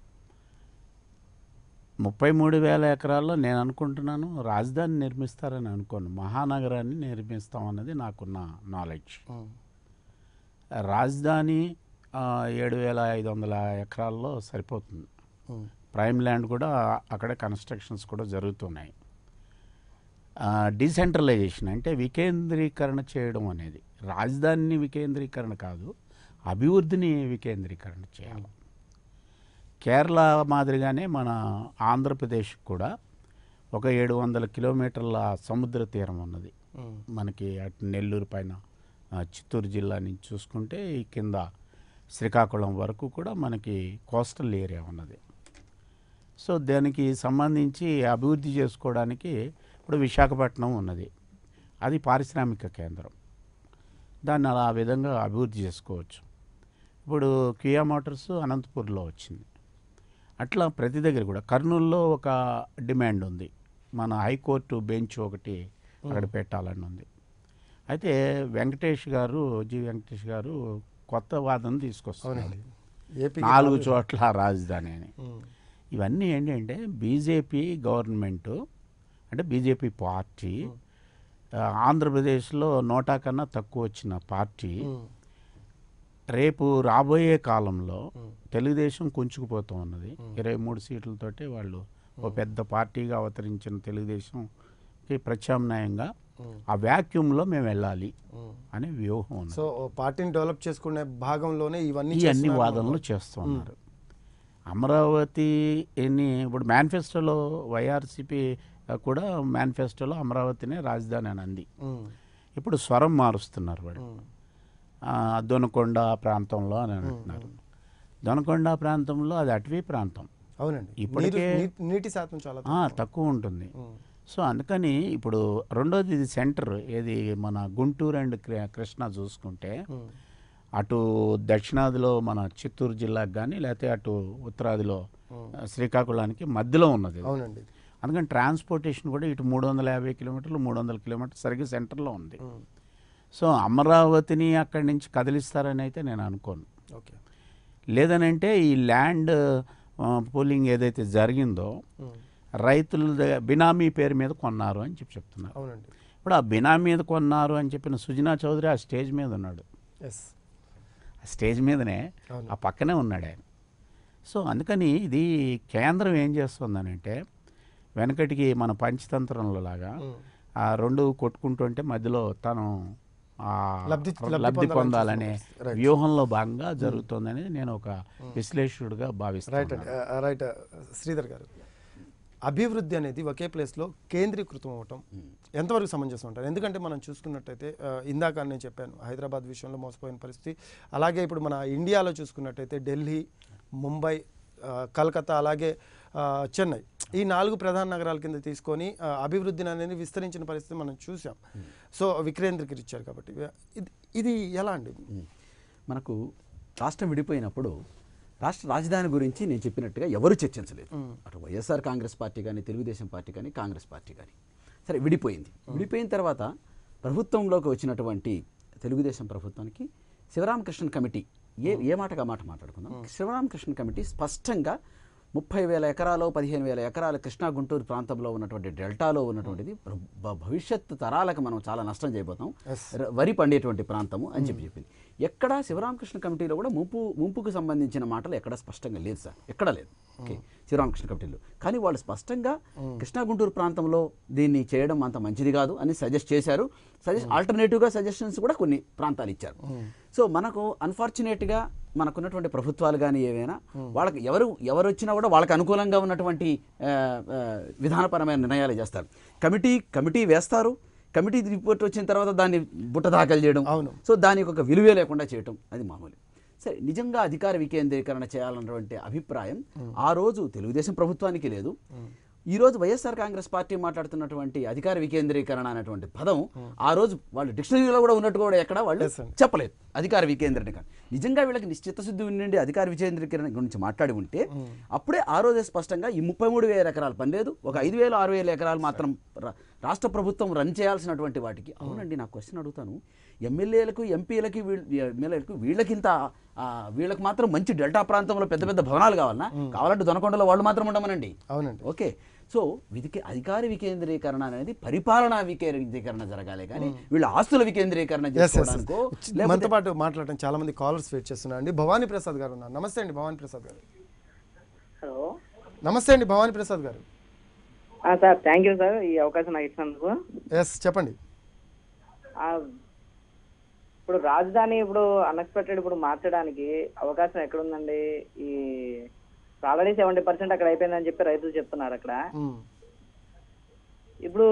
ముప్పై మూడు వేల ఎకరాల్లో నేను అనుకుంటున్నాను రాజధాని నిర్మిస్తారని అనుకోను మహానగరాన్ని నిర్మిస్తామన్నది నాకున్న నాలెడ్జ్ రాజధాని ఆ, ఏడు వేల ఐదు వందల ఎకరాల్లో సరిపోతుంది ప్రైమ్ ల్యాండ్ కూడా అక్కడే కన్స్ట్రక్షన్స్ కూడా జరుగుతున్నాయి డీసెంట్రలైజేషన్ అంటే వికేంద్రీకరణ చేయడం అనేది రాజధానిని వికేంద్రీకరణ కాదు అభివృద్ధిని వికేంద్రీకరణ చేయాలి కేరళ మాదిరిగానే మన ఆంధ్రప్రదేశ్ కూడా ఒక ఏడు వందల కిలోమీటర్ల సముద్ర తీరం ఉన్నది మనకి అటు నెల్లూరు పైన ఆ, చిత్తూరు జిల్లా నుంచి చూసుకుంటే ఈ కింద శ్రీకాకుళం వరకు కూడా మనకి కోస్టల్ ఏరియా ఉన్నది సో దానికి సంబంధించి అభివృద్ధి చేసుకోవడానికి ఇప్పుడు విశాఖపట్నం ఉన్నది అది పారిశ్రామిక కేంద్రం దాన్ని అలా ఆ విధంగా అభివృద్ధి చేసుకోవచ్చు ఇప్పుడు కియా మోటార్స్ అనంతపూర్లో వచ్చింది అట్లా ప్రతి దగ్గర కూడా కర్నూలులో ఒక డిమాండ్ ఉంది మన హైకోర్టు బెంచ్ ఒకటి అక్కడ పెట్టాలని ఉంది అయితే వెంకటేష్ గారు జి వెంకటేష్ గారు కొత్త వాదన తీసుకొస్తున్నారు ఏపీ నాలుగు చోట్ల రాజధాని అని ఇవన్నీ ఏంటంటే బీజేపీ గవర్నమెంట్ అంటే బీజేపీ పార్టీ ఆ, ఆంధ్రప్రదేశ్లో నోటా కన్నా తక్కువ వచ్చిన పార్టీ రేపు రాబోయే కాలంలో తెలుగుదేశం కుంచుకుపోతూ ఉన్నది ఇరవై మూడు సీట్లతోటి వాళ్ళు ఓ పెద్ద పార్టీగా అవతరించిన తెలుగుదేశంకి ప్రత్యామ్నాయంగా ఆ వ్యాక్యూమ్లో మేము వెళ్ళాలి అనే వ్యూహం ఉంది సో ఓ పార్టీని డెవలప్ చేసుకునే భాగంలోనే ఇవన్నీ ఈ అన్ని చేస్తున్నారు. వాదనలు చేస్తూ ఉన్నారు అమరావతి ఎన్ని ఇప్పుడు మేనిఫెస్టోలో వైఆర్సిపి కూడా మేనిఫెస్టోలో అమరావతినే రాజధాని అని అంది ఉమ్, ఇప్పుడు స్వరం మారుస్తున్నారు వాడు ఆ, దొనకొండ ప్రాంతంలో అని అంటున్నారు దొనకొండ ప్రాంతంలో అది అటవీ ప్రాంతం అవునండి ఇప్పటికే- నీరు- నీ- నీటి శాతం చాలా ఆ, తక్కువ ఉంటుంది సో అందుకని ఇప్పుడు రెండోది ఇది సెంటర్ ఏది మన గుంటూరు అండ్ కృ- కృష్ణా చూసుకుంటే అటు దక్షిణాదిలో మన చిత్తూరు జిల్లాకు కానీ లేకపోతే అటు ఉత్తరాదిలో ఆ, శ్రీకాకుళానికి మధ్యలో ఉన్నది ఇది. అవునండి అందుకని ట్రాన్స్పోర్టేషన్ కూడా ఇటు మూడు వందల యాభై కిలోమీటర్లు మూడు వందల కిలోమీటర్లు సరిగ్గా సెంటర్లో ఉంది సో అమరావతిని అక్కడి నుంచి కదిలిస్తారని అయితే నేను అనుకోను ఓకే లేదనంటే ఈ ల్యాండ్ పోలింగ్ ఏదైతే జరిగిందో రైతుల దగ్గర బినామీ పేరు మీద కొన్నారు అని చెప్పి చెప్తున్నారు అవునండి ఇప్పుడు ఆ బినామీ మీద కొన్నారు అని చెప్పిన సుజనా చౌదరి ఆ స్టేజ్ మీద ఉన్నాడు ఎస్ ఆ స్టేజ్ మీదనే అవును. ఆ పక్కనే ఉన్నాడు ఆయన సో అందుకని ఇది కేంద్రం ఏం చేస్తుందనంటే వెనకటికి మన పంచతంత్రంలో లాగా ఆ రెండు కొట్టుకుంటుంటే మధ్యలో తను ఆ లబ్ధి- లబ్ధి లబ్ధి పొందాలని పొందాలనే చూస్తుంది. Right. వ్యూహంలో భాగంగా జరుగుతుందనేది నేను ఒక విశ్లేషకుడిగా రైట్ భావిస్తాను అండి ఆ, రైట్ ఆ, శ్రీధర్ గారు అభివృద్ధి అనేది ఒకే ప్లేస్లో కేంద్రీకృతం అవటం ఎంతవరకు సమంజసం అంటారు ఎందుకంటే మనం చూసుకున్నట్టయితే ఆ, ఇందాక నేను చెప్పాను హైదరాబాద్ విషయంలో మోసపోయిన పరిస్థితి అలాగే ఇప్పుడు మన ఇండియాలో చూసుకున్నట్టయితే ఢిల్లీ ముంబై ఆ, కలకత్తా అలాగే ఆ, చెన్నై ఈ నాలుగు ప్రధాన నగరాల కింద తీసుకొని ఆ, అభివృద్ధిని అనేది విస్తరించిన పరిస్థితి మనం చూసాం సో వికేంద్రీకరించారు కాబట్టి ఇది ఇది ఎలా అండి మనకు రాష్ట్రం విడిపోయినప్పుడు రాష్ట్ర రాజధాని గురించి నేను చెప్పినట్టుగా ఎవరు చర్చించలేదు అటు వైఎస్ఆర్ కాంగ్రెస్ పార్టీ కానీ తెలుగుదేశం పార్టీ కానీ కాంగ్రెస్ పార్టీ కానీ సరే విడిపోయింది విడిపోయిన తర్వాత ప్రభుత్వంలోకి వచ్చినటువంటి తెలుగుదేశం ప్రభుత్వానికి శివరామకృష్ణ కమిటీ ఏ ఏ మాటగా మాట మాట్లాడుకుందాం శివరామకృష్ణ కమిటీ స్పష్టంగా ముప్పై వేల ఎకరాలు పదిహేను వేల ఎకరాల కృష్ణా గుంటూరు ప్రాంతంలో ఉన్నటువంటి డెల్టాలో ఉన్నటువంటిది భ- భ- భవిష్యత్తు తరాలకు మనం చాలా నష్టం చేయబోతాం ర- వరి పండేటువంటి ప్రాంతము అని చెప్పి చెప్పింది ఎక్కడ శివరామకృష్ణ కమిటీలో కూడా ముంపు ముంపుకు సంబంధించిన మాటలు ఎక్కడ స్పష్టంగా లేదు సార్ ఎక్కడ లేదు ఓకే శివరామకృష్ణ కమిటీలో కానీ వాళ్ళు స్పష్టంగా కృష్ణా గుంటూరు ప్రాంతంలో దీన్ని చేయడం అంత మంచిది కాదు అని సజెస్ట్ చేశారు సజెస్ట్ ఆల్టర్నేటివ్గా సజెషన్స్ కూడా కొన్ని ప్రాంతాలు ఇచ్చారు సో మనకు అన్ఫార్చునేట్గా మనకున్నటువంటి ప్రభుత్వాలు కానీ ఏవైనా వాళ్ళకి ఎవరు ఎవరు వచ్చినా కూడా వాళ్ళకి అనుకూలంగా ఉన్నటువంటి ఆ, ఆ, విధానపరమైన నిర్ణయాలు చేస్తారు కమిటీ కమిటీ వేస్తారు కమిటీ రిపోర్ట్ వచ్చిన తర్వాత దాన్ని బుట్ట దాఖలు చేయడం అవును. సో దానికి ఒక విలువే లేకుండా చేయటం అది మామూలు సరే నిజంగా అధికార వికేంద్రీకరణ చేయాలన్నటువంటి అభిప్రాయం ఆ రోజు తెలుగుదేశం ప్రభుత్వానికి లేదు ఈ రోజు వైఎస్ఆర్ కాంగ్రెస్ పార్టీ మాట్లాడుతున్నటువంటి అధికార వికేంద్రీకరణ అనేటువంటి పదం ఆ రోజు వాళ్ళు డిక్షనరీలో కూడా ఉన్నట్టు కూడా ఎక్కడ వాళ్ళు Yes, sir. చెప్పలేదు అధికార వికేంద్రీకరణ నిజంగా వీళ్ళకి నిశ్చితశుద్ధి ఉండి అధికార వికేంద్రీకరణ గురించి మాట్లాడి ఉంటే అప్పుడే ఆ రోజే స్పష్టంగా ఈ ముప్పై మూడు వేల ఎకరాలు పనిలేదు ఒక ఐదు వేల ఆరు వేల ఎకరాలు మాత్రం రా- రాష్ట్ర ప్రభుత్వం రన్ చేయాల్సినటువంటి వాటికి అవునండి నా క్వశ్చన్ అడుగుతాను ఎమ్మెల్యేలకు ఎంపీలకి వీళ్ళ ఎమ్మెల్యేలకు వీళ్ళకింత ఆ, వీళ్ళకి మాత్రం మంచి డెల్టా ప్రాంతంలో పెద్ద పెద్ద భవనాలు కావాలన్నా కావాలంటే దొనకొండలో వాళ్ళు మాత్రం ఉండమనండి అవునండి ఓకే సో విధికి అధికార వికేంద్రీకరణ అనేది పరిపాలనా వికేంద్రీకరణ జరగాలి కానీ వీళ్ళ ఆస్తుల వికేంద్రీకరణ ఎస్ ఎస్ చేసుకోవడానికో మనతో లేకపోతే పాటు మాట్లాడటం చాలా మంది కాలర్స్ వెయిట్ చేస్తున్నారు అండి భవానీ ప్రసాద్ గారు ఉన్నారు నమస్తే అండి భవానీ ప్రసాద్ గారు హలో నమస్తే అండి భవానీ ప్రసాద్ గారు ఆ, సార్ థ్యాంక్ యూ సార్ ఈ అవకాశం నాకు ఇచ్చినందుకు ఎస్ చెప్పండి ఆ, ఇప్పుడు రాజధాని ఇప్పుడు అన్ఎక్స్పెక్టెడ్ ఇప్పుడు మార్చడానికి అవకాశం ఎక్కడుందండి ఈ ఆల్రెడీ సెవెంటీ పర్సెంట్ అక్కడ అయిపోయిందని చెప్పి రైతులు చెప్తున్నారు అక్కడ మ్మ్. ఇప్పుడు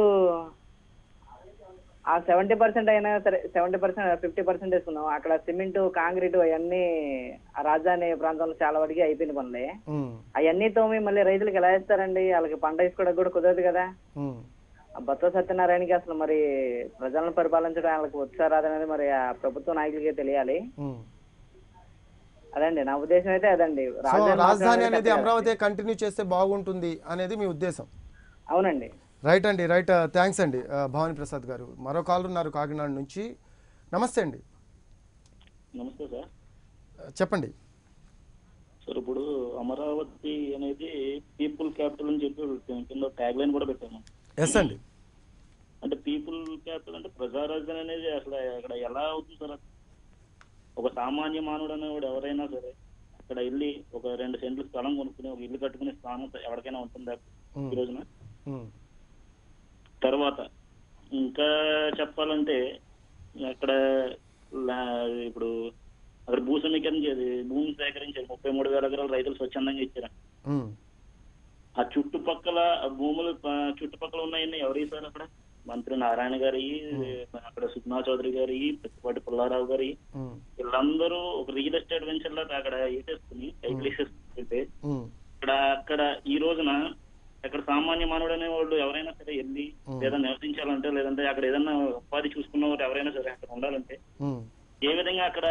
ఆ సెవెంటీ పర్సెంట్ అయినా సరే సెవెంటీ పర్సెంట్ ఫిఫ్టీ పర్సెంట్ వేసుకుందాం అక్కడ సిమెంట్ కాంక్రీట్ అవన్నీ ఆ రాజధాని ప్రాంతంలో చాలా వరకు అయిపోయిన పనులే మ్మ్. అవన్నీ తోమి మళ్ళీ రైతులకు ఎలా ఇస్తారండి వాళ్ళకి పంట వేసుకోవడానికి కూడా కుదరదు కదా మ్మ్. ఆ బొత్స సత్యనారాయణకి అసలు మరి ప్రజలను పరిపాలించడం వాళ్ళకి వచ్చా రాదనేది మరి ఆ ప్రభుత్వ నాయకులకే తెలియాలి మ్మ్. అదండి నా ఉద్దేశం అయితే అదండి సో రాజధాని రాజధాని మాత్రమే అనేది కరెక్ట్ అమరావతి కంటిన్యూ చేస్తే బాగుంటుంది అనేది మీ ఉద్దేశం అవునండి రైట్ అండి రైట్ థ్యాంక్స్ అండి ఆ, భవానీ ప్రసాద్ గారు మరో కాల్ ఉన్నారు కాకినాడ నుంచి నమస్తే అండి నమస్తే సార్ ఆ, చెప్పండి సార్ ఇప్పుడు అమరావతి అనేది పీపుల్ క్యాపిటల్ అని చెప్పి కింద ట్యాగ్ లైన్ కూడా పెట్టాము ఎస్ అండి అంటే పీపుల్ క్యాపిటల్ అంటే ప్రజా రాజధాని అనేది అసలు అక్కడ ఎలా అవుతుంది సార్ ఒక సామాన్య మానవుడు అనేవాడు ఎవరైనా సరే అక్కడ వెళ్ళి ఒక రెండు సెంట్లు స్థలం కొనుక్కుని ఒక ఇల్లు కట్టుకునే స్థానం ఎవరికైనా ఉంటుందా ఈ రోజున మ్మ్. తర్వాత ఇంకా చెప్పాలంటే అక్కడ లా- ఇప్పుడు అక్కడ భూ సమీకరణ చేసి భూమి సేకరించారు ముప్పై మూడు వేల ఎకరాలు రైతులు స్వచ్ఛందంగా ఇచ్చారు మ్మ్. ఆ చుట్టుపక్కల ఆ భూములు ప- చుట్టుపక్కల ఉన్నాయన్నీ ఎవరు సార్ అక్కడ మంత్రి నారాయణ గారి అక్కడ సుగ్నా చౌదరి గారి ప్రతిపాటి పుల్లారావు గారి మ్మ్. వీళ్ళందరూ ఒక రియల్ ఎస్టేట్ వెంచర్ లాగా అక్కడ వేసేసుకుని టైటిల్ వేసేసుకుంటే మ్మ్. ఇక్కడ అక్కడ ఈ రోజున అక్కడ సామాన్య మానవుడు అనేవాళ్ళు ఎవరైనా సరే వెళ్ళి లేదా నివసించాలంటే లేదంటే అక్కడ ఏదైనా ఉపాధి చూసుకున్న వారు ఎవరైనా సరే అక్కడ ఉండాలంటే మ్మ్. ఏ విధంగా అక్కడ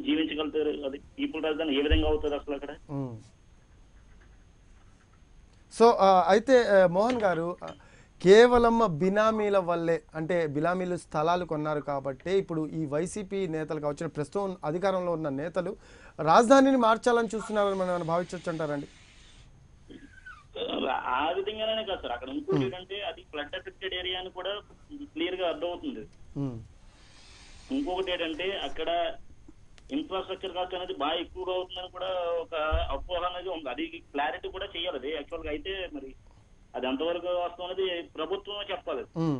జీవించగలుగుతారు అది పీపుల్ రాజధాని ఏ విధంగా అవుతుంది అసలు అక్కడ మ్మ్. సో ఆ, అయితే ఆ, మోహన్ గారు ఆ, కేవలం బినామీల వల్లే అంటే బినామీలు స్థలాలు కొన్నారు కాబట్టి ఇప్పుడు ఈ వైసీపీ నేతలు కావచ్చు ప్రస్తుతం అధికారంలో ఉన్న నేతలు రాజధానిని మార్చాలని చూస్తున్నారని మనం భావించవచ్చు అంటారండి ఆ విధంగానే కాదు సార్ అక్కడ ఇంకోటి ఏంటంటే అది ఫ్లడ్ ఎఫెక్టెడ్ ఏరియా అని కూడా క్లియర్ గా అర్థమవుతుంది ఉమ్, ఇంకొకటి ఏంటంటే అక్కడ ఇన్ఫ్రాస్ట్రక్చర్ కాస్ట్ అనేది బాగా ఎక్కువగా అవుతుందని కూడా ఒక అపోహ అనేది ఉంది అది క్లారిటీ కూడా చేయాలి అది యాక్చువల్ గా అయితే మరి అది ఎంతవరకు వస్తుంది అనేది ప్రభుత్వం చెప్పాలి ఉమ్.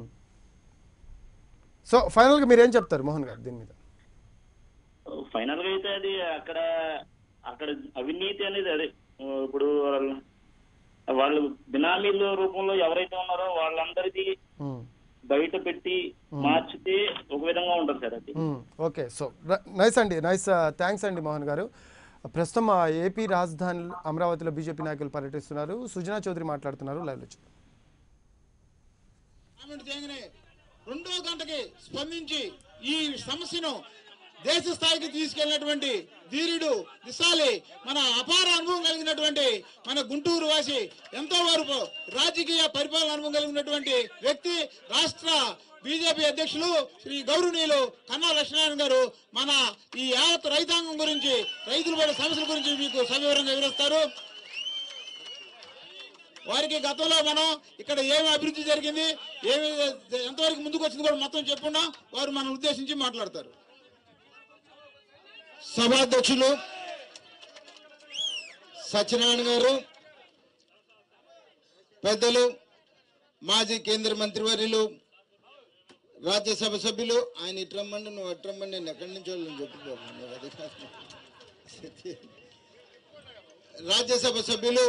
సో ఫైనల్గా మీరు ఏం చెప్తారు మోహన్ గారు దీని మీద ఫైనల్ గా అయితే అది అక్కడ అక్కడ అవినీతి అనేది అదే ఇప్పుడు వాళ్ళు- వాళ్ళు బినామీల రూపంలో ఎవరైతే ఉన్నారో వాళ్ళందరిది ఉమ్. బయట పెట్టి మార్చితే ఒక విధంగా ఉంటుంది సార్ అది మ్మ్. ఓకే సో ర- నైస్ అండి నైస్ థ్యాంక్స్ అండి మోహన్ గారు ప్రస్తుతం ఆ ఏపీ రాజధాని అమరావతిలో బీజేపీ నాయకులు పర్యటిస్తున్నారు సుజనా చౌదరి మాట్లాడుతున్నారు లైవ్లో చూద్దాం. కామెంట్ చేయగానే రెండో గంటకి స్పందించి ఈ సమస్యను దేశ స్థాయికి తీసుకెళ్లినటువంటి ధీరుడు దిశాలి మన అపార అనుభవం కలిగినటువంటి మన గుంటూరు వాసి ఎంతో వరకు రాజకీయ పరిపాలన అనుభవం కలిగినటువంటి వ్యక్తి రాష్ట్ర బీజేపీ అధ్యక్షులు శ్రీ గౌరవనీయులు కన్నా లక్ష్మీనారాయణ గారు మన ఈ యావత్ రైతాంగం గురించి రైతులు పడే సమస్యల గురించి మీకు సవివరంగా వివరిస్తారు వారికి గతంలో మనం ఇక్కడ ఏమి అభివృద్ధి జరిగింది ఏమి ఎంతవరకు ముందుకు వచ్చింది కూడా మొత్తం చెప్పున్నా వారు మనం ఉద్దేశించి మాట్లాడతారు సభాధ్యక్షులు సత్యనారాయణ గారు పెద్దలు మాజీ కేంద్ర మంత్రివర్యులు రాజ్యసభ సభ్యులు ఆయన ఇట్రమ్మండి నువ్వు అట్రమ్మండి నేను ఎక్కడి నుంచి వాళ్ళని చెప్పుకోను నువ్వు అది కాదు. రాజ్యసభ సభ్యులు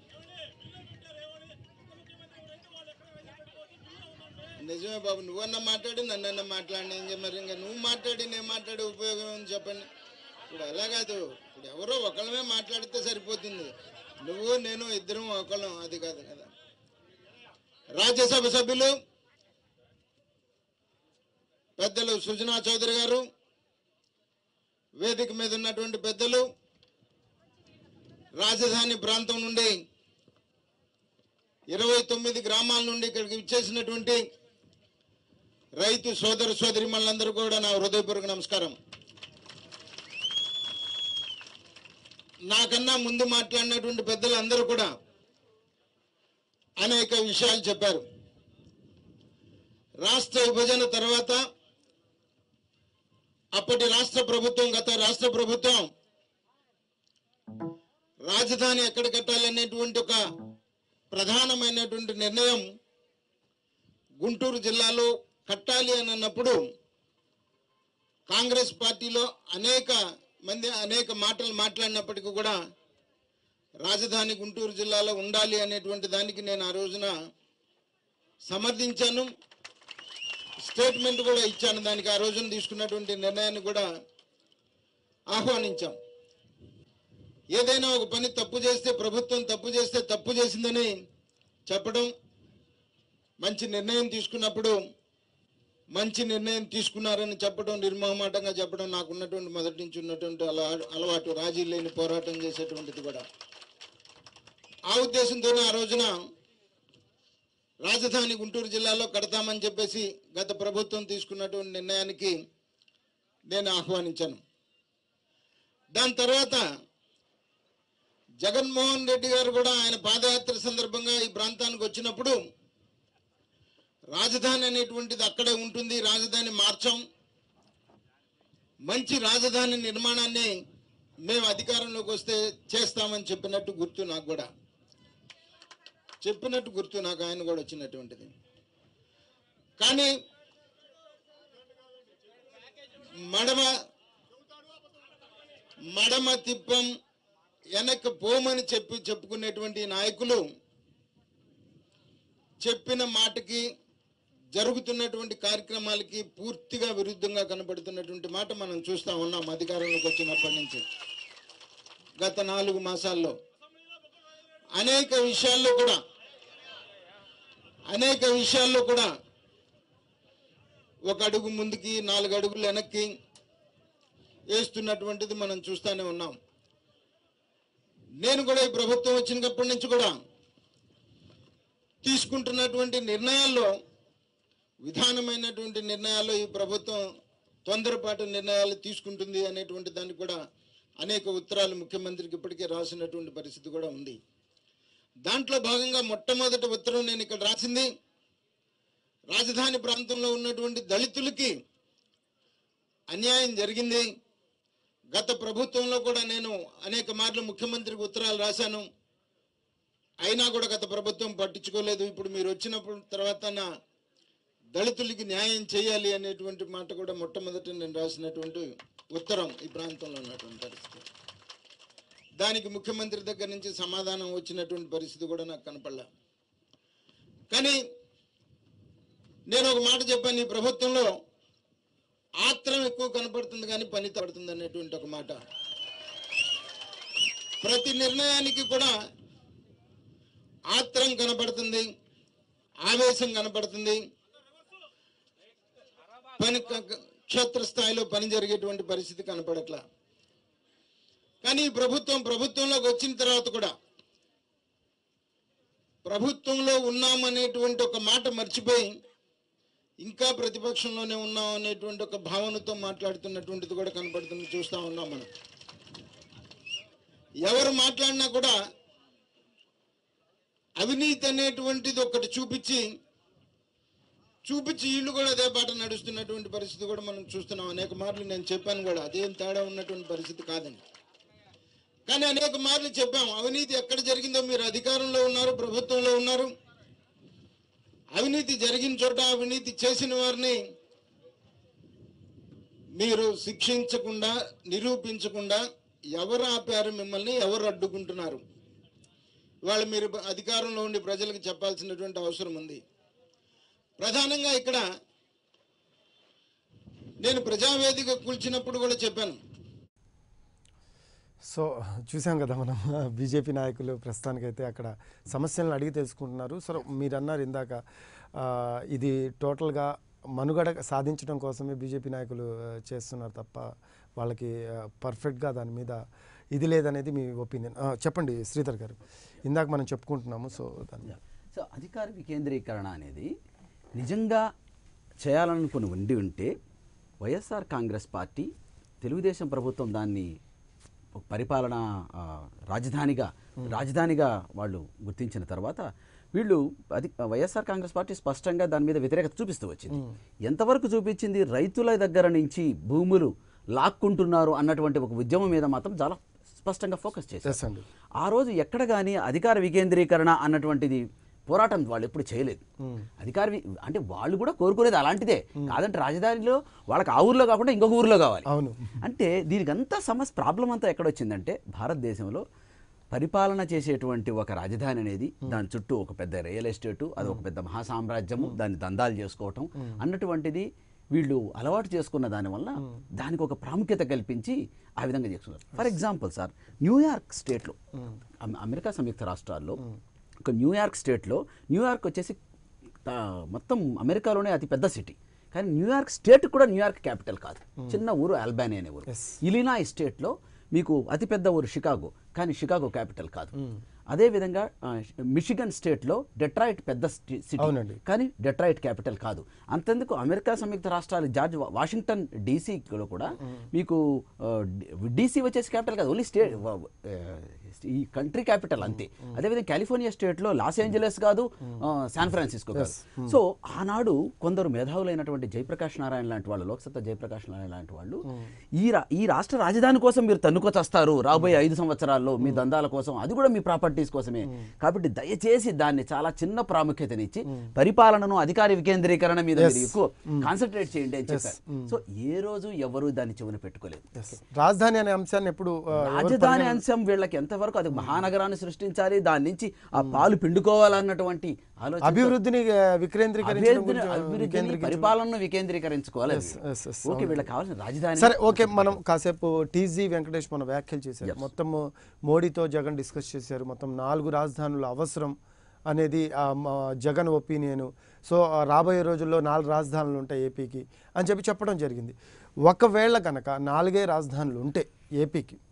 నిజమే బాబు నువ్వన్నా మాట్లాడి నన్నన్నా మాట్లాడి నేను మరి ఇంకా నువ్వు మాట్లాడి నేను మాట్లాడే ఉపయోగం ఏముంది చెప్పండి ఇప్పుడు అలా కాదు ఇప్పుడు ఎవరో ఒకళ్ళమే మాట్లాడితే సరిపోతుంది నువ్వు నేను ఇద్దరం ఒకళ్ళం అది కాదు కదా రాజ్యసభ సభ్యులు పెద్దలు సుజనా చౌదరి గారు వేదిక మీద ఉన్నటువంటి పెద్దలు రాజధాని ప్రాంతం నుండి ఇరవై తొమ్మిది గ్రామాల నుండి ఇక్కడికి ఇచ్చేసినటువంటి రైతు సోదర సోదరి మళ్ళందరూ కూడా నా హృదయపూర్వక నమస్కారం నాకన్నా ముందు మాట్లాడినటువంటి పెద్దలు అందరూ కూడా అనేక విషయాలు చెప్పారు రాష్ట్ర విభజన తర్వాత అప్పటి రాష్ట్ర ప్రభుత్వం గత రాష్ట్ర ప్రభుత్వం రాజధాని ఎక్కడ కట్టాలనేటువంటి ఒక ప్రధానమైనటువంటి నిర్ణయం గుంటూరు జిల్లాలో కట్టాలి అని అన్నప్పుడు కాంగ్రెస్ పార్టీలో అనేక మంది అనేక మాటలు మాట్లాడినప్పటికీ కూడా రాజధాని గుంటూరు జిల్లాలో ఉండాలి అనేటువంటి దానికి నేను ఆ రోజున సమర్థించాను స్టేట్మెంట్ కూడా ఇచ్చాను దానికి ఆ రోజున తీసుకున్నటువంటి నిర్ణయాన్ని కూడా ఆహ్వానించాం ఏదైనా ఒక పని తప్పు చేస్తే ప్రభుత్వం తప్పు చేస్తే తప్పు చేసిందని చెప్పడం మంచి నిర్ణయం తీసుకున్నప్పుడు మంచి నిర్ణయం తీసుకున్నారని చెప్పడం నిర్మోహమాటంగా చెప్పడం నాకు ఉన్నటువంటి మొదటి నుంచి ఉన్నటువంటి అలా అలవాటు రాజీ లేని పోరాటం చేసేటువంటిది కూడా ఆ ఉద్దేశంతోనే ఆ రోజున రాజధాని గుంటూరు జిల్లాలో కడతామని చెప్పేసి గత ప్రభుత్వం తీసుకున్నటువంటి నిర్ణయానికి నేను ఆహ్వానించాను దాని తర్వాత జగన్మోహన్ రెడ్డి గారు కూడా ఆయన పాదయాత్ర సందర్భంగా ఈ ప్రాంతానికి వచ్చినప్పుడు రాజధాని అనేటువంటిది అక్కడే ఉంటుంది రాజధాని మార్చాం మంచి రాజధాని నిర్మాణాన్ని మేము అధికారంలోకి వస్తే చేస్తామని చెప్పినట్టు గుర్తు నాకు కూడా చెప్పినట్టు గుర్తు నాకు ఆయన కూడా వచ్చినటువంటిది కానీ మడమ మడమ తిప్పం వెనక్కి పోమని చెప్పి చెప్పుకునేటువంటి నాయకులు చెప్పిన మాటకి జరుగుతున్నటువంటి కార్యక్రమాలకి పూర్తిగా విరుద్ధంగా కనబడుతున్నటువంటి మాట మనం చూస్తా ఉన్నాం అధికారంలోకి వచ్చినప్పటి నుంచి గత నాలుగు మాసాల్లో అనేక విషయాల్లో కూడా అనేక విషయాల్లో కూడా ఒక అడుగు ముందుకి నాలుగు అడుగులు వెనక్కి వేస్తున్నటువంటిది మనం చూస్తూనే ఉన్నాం నేను కూడా ఈ ప్రభుత్వం వచ్చినప్పటి నుంచి కూడా తీసుకుంటున్నటువంటి నిర్ణయాల్లో విధానమైనటువంటి నిర్ణయాల్లో ఈ ప్రభుత్వం తొందరపాటు నిర్ణయాలు తీసుకుంటుంది అనేటువంటి దానికి కూడా అనేక ఉత్తరాలు ముఖ్యమంత్రికి ఇప్పటికే రాసినటువంటి పరిస్థితి కూడా ఉంది దాంట్లో భాగంగా మొట్టమొదటి ఉత్తరం నేను ఇక్కడ రాసింది రాజధాని ప్రాంతంలో ఉన్నటువంటి దళితులకి అన్యాయం జరిగింది గత ప్రభుత్వంలో కూడా నేను అనేక మార్లు ముఖ్యమంత్రికి ఉత్తరాలు రాశాను అయినా కూడా గత ప్రభుత్వం పట్టించుకోలేదు ఇప్పుడు మీరు వచ్చినప్పుడు తర్వాత నా దళితులకి న్యాయం చేయాలి అనేటువంటి మాట కూడా మొట్టమొదట నేను రాసినటువంటి ఉత్తరం ఈ ప్రాంతంలో ఉన్నటువంటి పరిస్థితి దానికి ముఖ్యమంత్రి దగ్గర నుంచి సమాధానం వచ్చినటువంటి పరిస్థితి కూడా నాకు కనపడలే కానీ నేను ఒక మాట చెప్పాను ఈ ప్రభుత్వంలో ఆత్రం ఎక్కువ కనపడుతుంది కానీ పని పడుతుంది అనేటువంటి ఒక మాట ప్రతి నిర్ణయానికి కూడా ఆత్రం కనపడుతుంది ఆవేశం కనపడుతుంది పని క- క్షేత్రస్థాయిలో పని జరిగేటువంటి పరిస్థితి కనపడట్లా కానీ ఈ ప్రభుత్వం ప్రభుత్వంలోకి వచ్చిన తర్వాత కూడా ప్రభుత్వంలో ఉన్నామనేటువంటి ఒక మాట మర్చిపోయి ఇంకా ప్రతిపక్షంలోనే ఉన్నాం అనేటువంటి ఒక భావనతో మాట్లాడుతున్నటువంటిది కూడా కనపడుతుంది చూస్తా ఉన్నాం మనం ఎవరు మాట్లాడినా కూడా అవినీతి అనేటువంటిది ఒకటి చూపించి చూపించి వీళ్ళు కూడా అదే బాట నడుస్తున్నటువంటి పరిస్థితి కూడా మనం చూస్తున్నాం అనేక మార్లు నేను చెప్పాను కూడా అదేం తేడా ఉన్నటువంటి పరిస్థితి కాదండి కానీ అనేక మార్లు చెప్పాం అవినీతి ఎక్కడ జరిగిందో మీరు అధికారంలో ఉన్నారు ప్రభుత్వంలో ఉన్నారు అవినీతి జరిగిన చోట అవినీతి చేసిన వారిని మీరు శిక్షించకుండా నిరూపించకుండా ఎవరు ఆపారు మిమ్మల్ని ఎవరు అడ్డుకుంటున్నారు ఇవాళ మీరు అధికారంలో ఉండి ప్రజలకు చెప్పాల్సినటువంటి అవసరం ఉంది ప్రధానంగా ఇక్కడ నేను ప్రజావేదిక కూల్చినప్పుడు కూడా చెప్పాను సో చూసాం కదా మనం బీజేపీ నాయకులు ప్రస్తుతానికైతే అక్కడ సమస్యలను అడిగి తెలుసుకుంటున్నారు సో మీరు అన్నారు ఇందాక ఆ, ఇది టోటల్గా మనుగడ సాధించడం కోసమే బీజేపీ నాయకులు ఆ, చేస్తున్నారు తప్ప వాళ్ళకి ఆ, పర్ఫెక్ట్గా దాని మీద ఇది లేదనేది మీ ఒపీనియన్ చెప్పండి శ్రీధర్ గారు ఇందాక మనం చెప్పుకుంటున్నాము సో దాన్ని సో అధికార వికేంద్రీకరణ అనేది నిజంగా చేయాలనుకుని ఉండి ఉంటే వైఎస్ఆర్ కాంగ్రెస్ పార్టీ తెలుగుదేశం ప్రభుత్వం దాన్ని ఒక పరిపాలన ఆ, రాజధానిగా రాజధానిగా వాళ్ళు గుర్తించిన తర్వాత వీళ్ళు అది వైఎస్ఆర్ కాంగ్రెస్ పార్టీ స్పష్టంగా దాని మీద వ్యతిరేకత చూపిస్తూ వచ్చింది ఎంతవరకు చూపించింది రైతుల దగ్గర నుంచి భూములు లాక్కుంటున్నారు అన్నటువంటి ఒక ఉద్యమం మీద మాత్రం చాలా స్పష్టంగా ఫోకస్ చేశారు ఎస్ అండి ఆ రోజు ఎక్కడ కానీ అధికార వికేంద్రీకరణ అన్నటువంటిది పోరాటం వాళ్ళు ఎప్పుడు చేయలేదు అధికార వి- అంటే వాళ్ళు కూడా కోరుకునేది అలాంటిదే కాదంటే రాజధానిలో వాళ్ళకి ఆ ఊర్లో కాకుండా ఇంకొక ఊర్లో కావాలి అవును అంటే దీనికి అంతా సమస్య ప్రాబ్లం అంతా ఎక్కడొచ్చిందంటే భారతదేశంలో పరిపాలన చేసేటువంటి ఒక రాజధాని అనేది దాని చుట్టూ ఒక పెద్ద రియల్ ఎస్టేటు అది ఒక పెద్ద మహాసామ్రాజ్యము దాన్ని దందాలు చేసుకోవటం అన్నటువంటిది వీళ్ళు అలవాటు చేసుకున్న దానివల్ల దానికి ఒక ప్రాముఖ్యత కల్పించి ఆ విధంగా చేసుకున్నారు ఫర్ ఎగ్జాంపుల్ సార్ న్యూయార్క్ స్టేట్లో అమె- అమెరికా సంయుక్త రాష్ట్రాల్లో ఒక న్యూయార్క్ స్టేట్లో న్యూయార్క్ వచ్చేసి తా- మొత్తం అమెరికాలోనే అతి పెద్ద సిటీ కానీ న్యూయార్క్ స్టేట్ కూడా న్యూయార్క్ క్యాపిటల్ కాదు చిన్న ఊరు ఆల్బానీ అనే ఊరు ఇలినాయ్ స్టేట్లో మీకు అతిపెద్ద ఊరు షికాగో కానీ షికాగో క్యాపిటల్ కాదు అదే విధంగా ఆ, మిషిగన్ స్టేట్లో డెట్రాయిట్ పెద్ద సి- సిటీ అవునండి. కానీ డెట్రాయిట్ క్యాపిటల్ కాదు అంతెందుకు అమెరికా సంయుక్త రాష్ట్రాలు జార్జ్ వా- వాషింగ్టన్ డీసీలో కూడా మీకు డీసీ వచ్చేసి క్యాపిటల్ కాదు ఓన్లీ స్టేట్ ఈ కంట్రీ క్యాపిటల్ అంతే అదేవిధంగా కాలిఫోర్నియా స్టేట్లో లాస్ ఏంజలస్ కాదు ఆ, శాన్ ఫ్రాన్సిస్కో కాదు సో ఆనాడు కొందరు మేధావులైనటువంటి జయప్రకాష్ నారాయణ లాంటి వాళ్ళు లోక్సత్తా జయప్రకాష్ నారాయణ లాంటి వాళ్ళు ఈ రా ఈ రాష్ట్ర రాజధాని కోసం మీరు తన్నుకొచ్చేస్తారు రాబోయే ఐదు సంవత్సరాల్లో మీ దందాల కోసం అది కూడా మీ ప్రాపర్టీస్ కోసమే కాబట్టి దయచేసి దాన్ని చాలా చిన్న ప్రాముఖ్యతనిచ్చి పరిపాలనను అధికార వికేంద్రీకరణ మీద మీరు ఎక్కువ కాన్సన్ట్రేట్ చేయండి అని చెప్పారు సో ఏ రోజు ఎవరు దాన్ని చెవున పెట్టుకోలేదు రాజధాని అనే అంశాన్ని ఎప్పుడు ఆ, ఎవరు రాజధాని అంశం వీళ్ళకి ఎంతవరకు అది మహానగరాన్ని సృష్టించాలి దాని నుంచి ఆ పాలు పిండుకోవాలన్నటువంటి ఆలోచన అభివృద్ధిని ఆ, వికేంద్రీకరించడం అభివృద్ధిని గురించి, ఆ, అభివృద్ధిని వికేంద్రీకరించడం. పరిపాలనను వికేంద్రీకరించుకోవాలి Yes, yes, yes, ఓకే అవును. వీళ్ళకి కావాల్సిన రాజధాని సరే ఓకే మనం కాసేపు టీజీ వెంకటేష్ మన వ్యాఖ్యలు చేశారు మొత్తం మోడీతో జగన్ డిస్కస్ చేశారు మొత్తం నాలుగు రాజధానులు అవసరం అనేది ఆ, మా జగన్ ఒపీనియన్ సో ఆ, రాబోయే రోజుల్లో నాలుగు రాజధానులు ఉంటాయి ఏపీకి అని చెప్పి చెప్పడం జరిగింది ఒకవేళ కనుక నాలుగే రాజధానులు ఉంటే ఏపీకి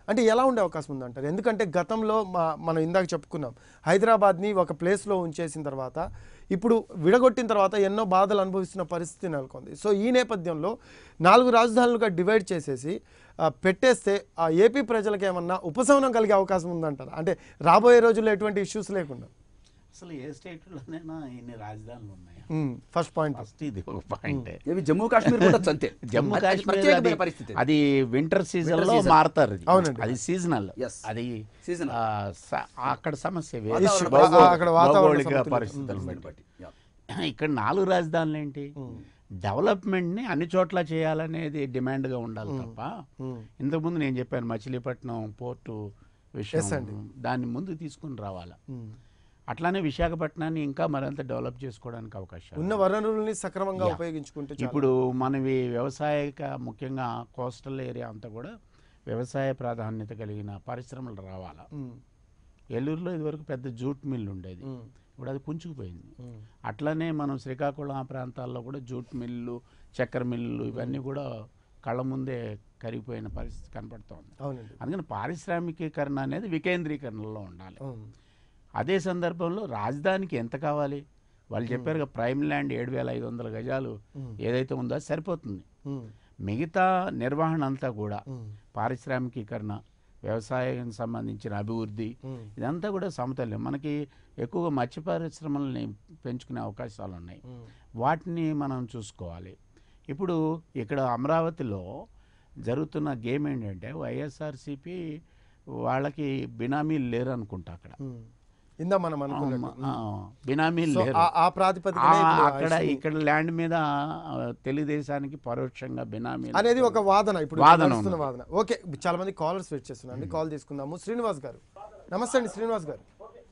అంటే ఎలా ఉండే అవకాశం ఉందంటారు ఎందుకంటే గతంలో మా మనం ఇందాక చెప్పుకున్నాం హైదరాబాద్ని ఒక ప్లేస్లో ఉంచేసిన తర్వాత ఇప్పుడు విడగొట్టిన తర్వాత ఎన్నో బాధలు అనుభవిస్తున్న పరిస్థితి నెలకొంది సో ఈ నేపథ్యంలో నాలుగు రాజధానులుగా డివైడ్ చేసేసి ఆ, పెట్టేస్తే ఆ ఏపీ ప్రజలకు ఏమన్నా ఉపశమనం కలిగే అవకాశం ఉందంటారు అంటే రాబోయే రోజుల్లో ఎటువంటి ఇష్యూస్ లేకుండా అసలు ఏ స్టేట్లోనైనా ఇన్ని రాజధానులు ఉన్నాయా ఫస్ట్ పాయింట్ ఫస్ట్ ఇది ఒక పాయింట్ ఇవి జమ్మూ కాశ్మీర్ కూడా అంతే జమ్మూ అది- అది కాశ్మీర్ ప్రత్యేకమైన అది- పరిస్థితి అది వింటర్ సీజన్ లో season. మారుతారు ఇది. అవునండి. అది సీజనల్ Yes. అది Seasonal. ఆ, స- అక్కడ సమస్య వేరే. Issue. భౌగో- ఆ, అక్కడ వాతావరణ భౌగోళిక సమతుల్యత. పరిస్థితులను దాన్ని బట్టి బట్టి. Yeah. ఇక్కడ నాలుగు రాజధానులు ఏంటి డెవలప్మెంట్ని అన్ని చోట్ల చేయాలనేది డిమాండ్గా ఉండాలి తప్ప ఇంతకుముందు నేను చెప్పాను మచిలీపట్నం పోర్టు Yes విషయం అండి. దాన్ని ముందు తీసుకుని రావాలా అట్లానే విశాఖపట్నాన్ని ఇంకా మరింత డెవలప్ చేసుకోవడానికి అవకాశం ఉన్న వనరుల్ని సక్రమంగా Yeah. ఉపయోగించుకుంటే చాలు. ఇప్పుడు మనవి వ్యవసాయక ముఖ్యంగా కోస్టల్ ఏరియా అంతా కూడా వ్యవసాయ ప్రాధాన్యత కలిగిన పరిశ్రమలు రావాలా ఉమ్, ఏలూరులో ఇదివరకు పెద్ద జూట్ మిల్ ఉండేది ఉమ్, ఇప్పుడు అది కుంచుకుపోయింది ఉమ్. అట్లనే మనం శ్రీకాకుళం ఆ ప్రాంతాల్లో కూడా జూట్ మిల్లు చక్కెర మిల్లు ఇవన్నీ కూడా కళ్ళ ముందే కరిగిపోయిన పరిస్థితి కనపడుతోంది అవునండి అందుకని పారిశ్రామికీకరణ అనేది వికేంద్రీకరణలో ఉండాలి ఉమ్, అదే సందర్భంలో రాజధానికి ఎంత కావాలి వాళ్ళు చెప్పారు కదా ప్రైమ్ ల్యాండ్ ఏడు వేల ఐదు వందల గజాలు ఏదైతే ఉందో అది సరిపోతుంది ఉమ్, మిగతా నిర్వహణ అంతా కూడా ఉమ్, పారిశ్రామికీకరణ వ్యవసాయం సంబంధించిన అభివృద్ధి ఉమ్. ఇదంతా కూడా సమతుల్యం మనకి ఎక్కువగా మత్స్య పరిశ్రమల్ని పెంచుకునే అవకాశాలు ఉన్నాయి ఉమ్. వాటిని మనం చూసుకోవాలి ఇప్పుడు ఇక్కడ అమరావతిలో జరుగుతున్న గేమ్ ఏంటంటే వైఎస్ఆర్సిపి వాళ్ళకి బినామీలు లేరు అనుకుంటా అక్కడ ఉమ్. ఇందా మనం అనుకున్నట్టు ఆ, బినామీలు సో లేరు ఆ- ఆ ప్రాతిపదికనే ఆ, ఇప్పుడు అక్కడ ICC ఇక్కడ ల్యాండ్ మీద ఆ, తెలుగుదేశానికి పరోక్షంగా బినామీలు అనేది ఒక వాదన ఇప్పుడు వాదన నడుస్తున్న ఉంది. వాదన ఓకే చాలా మంది కాలర్స్ వెయిట్ చేస్తున్నారండి కాల్ తీసుకుందాము శ్రీనివాస్ గారు నమస్తే అండి శ్రీనివాస్ గారు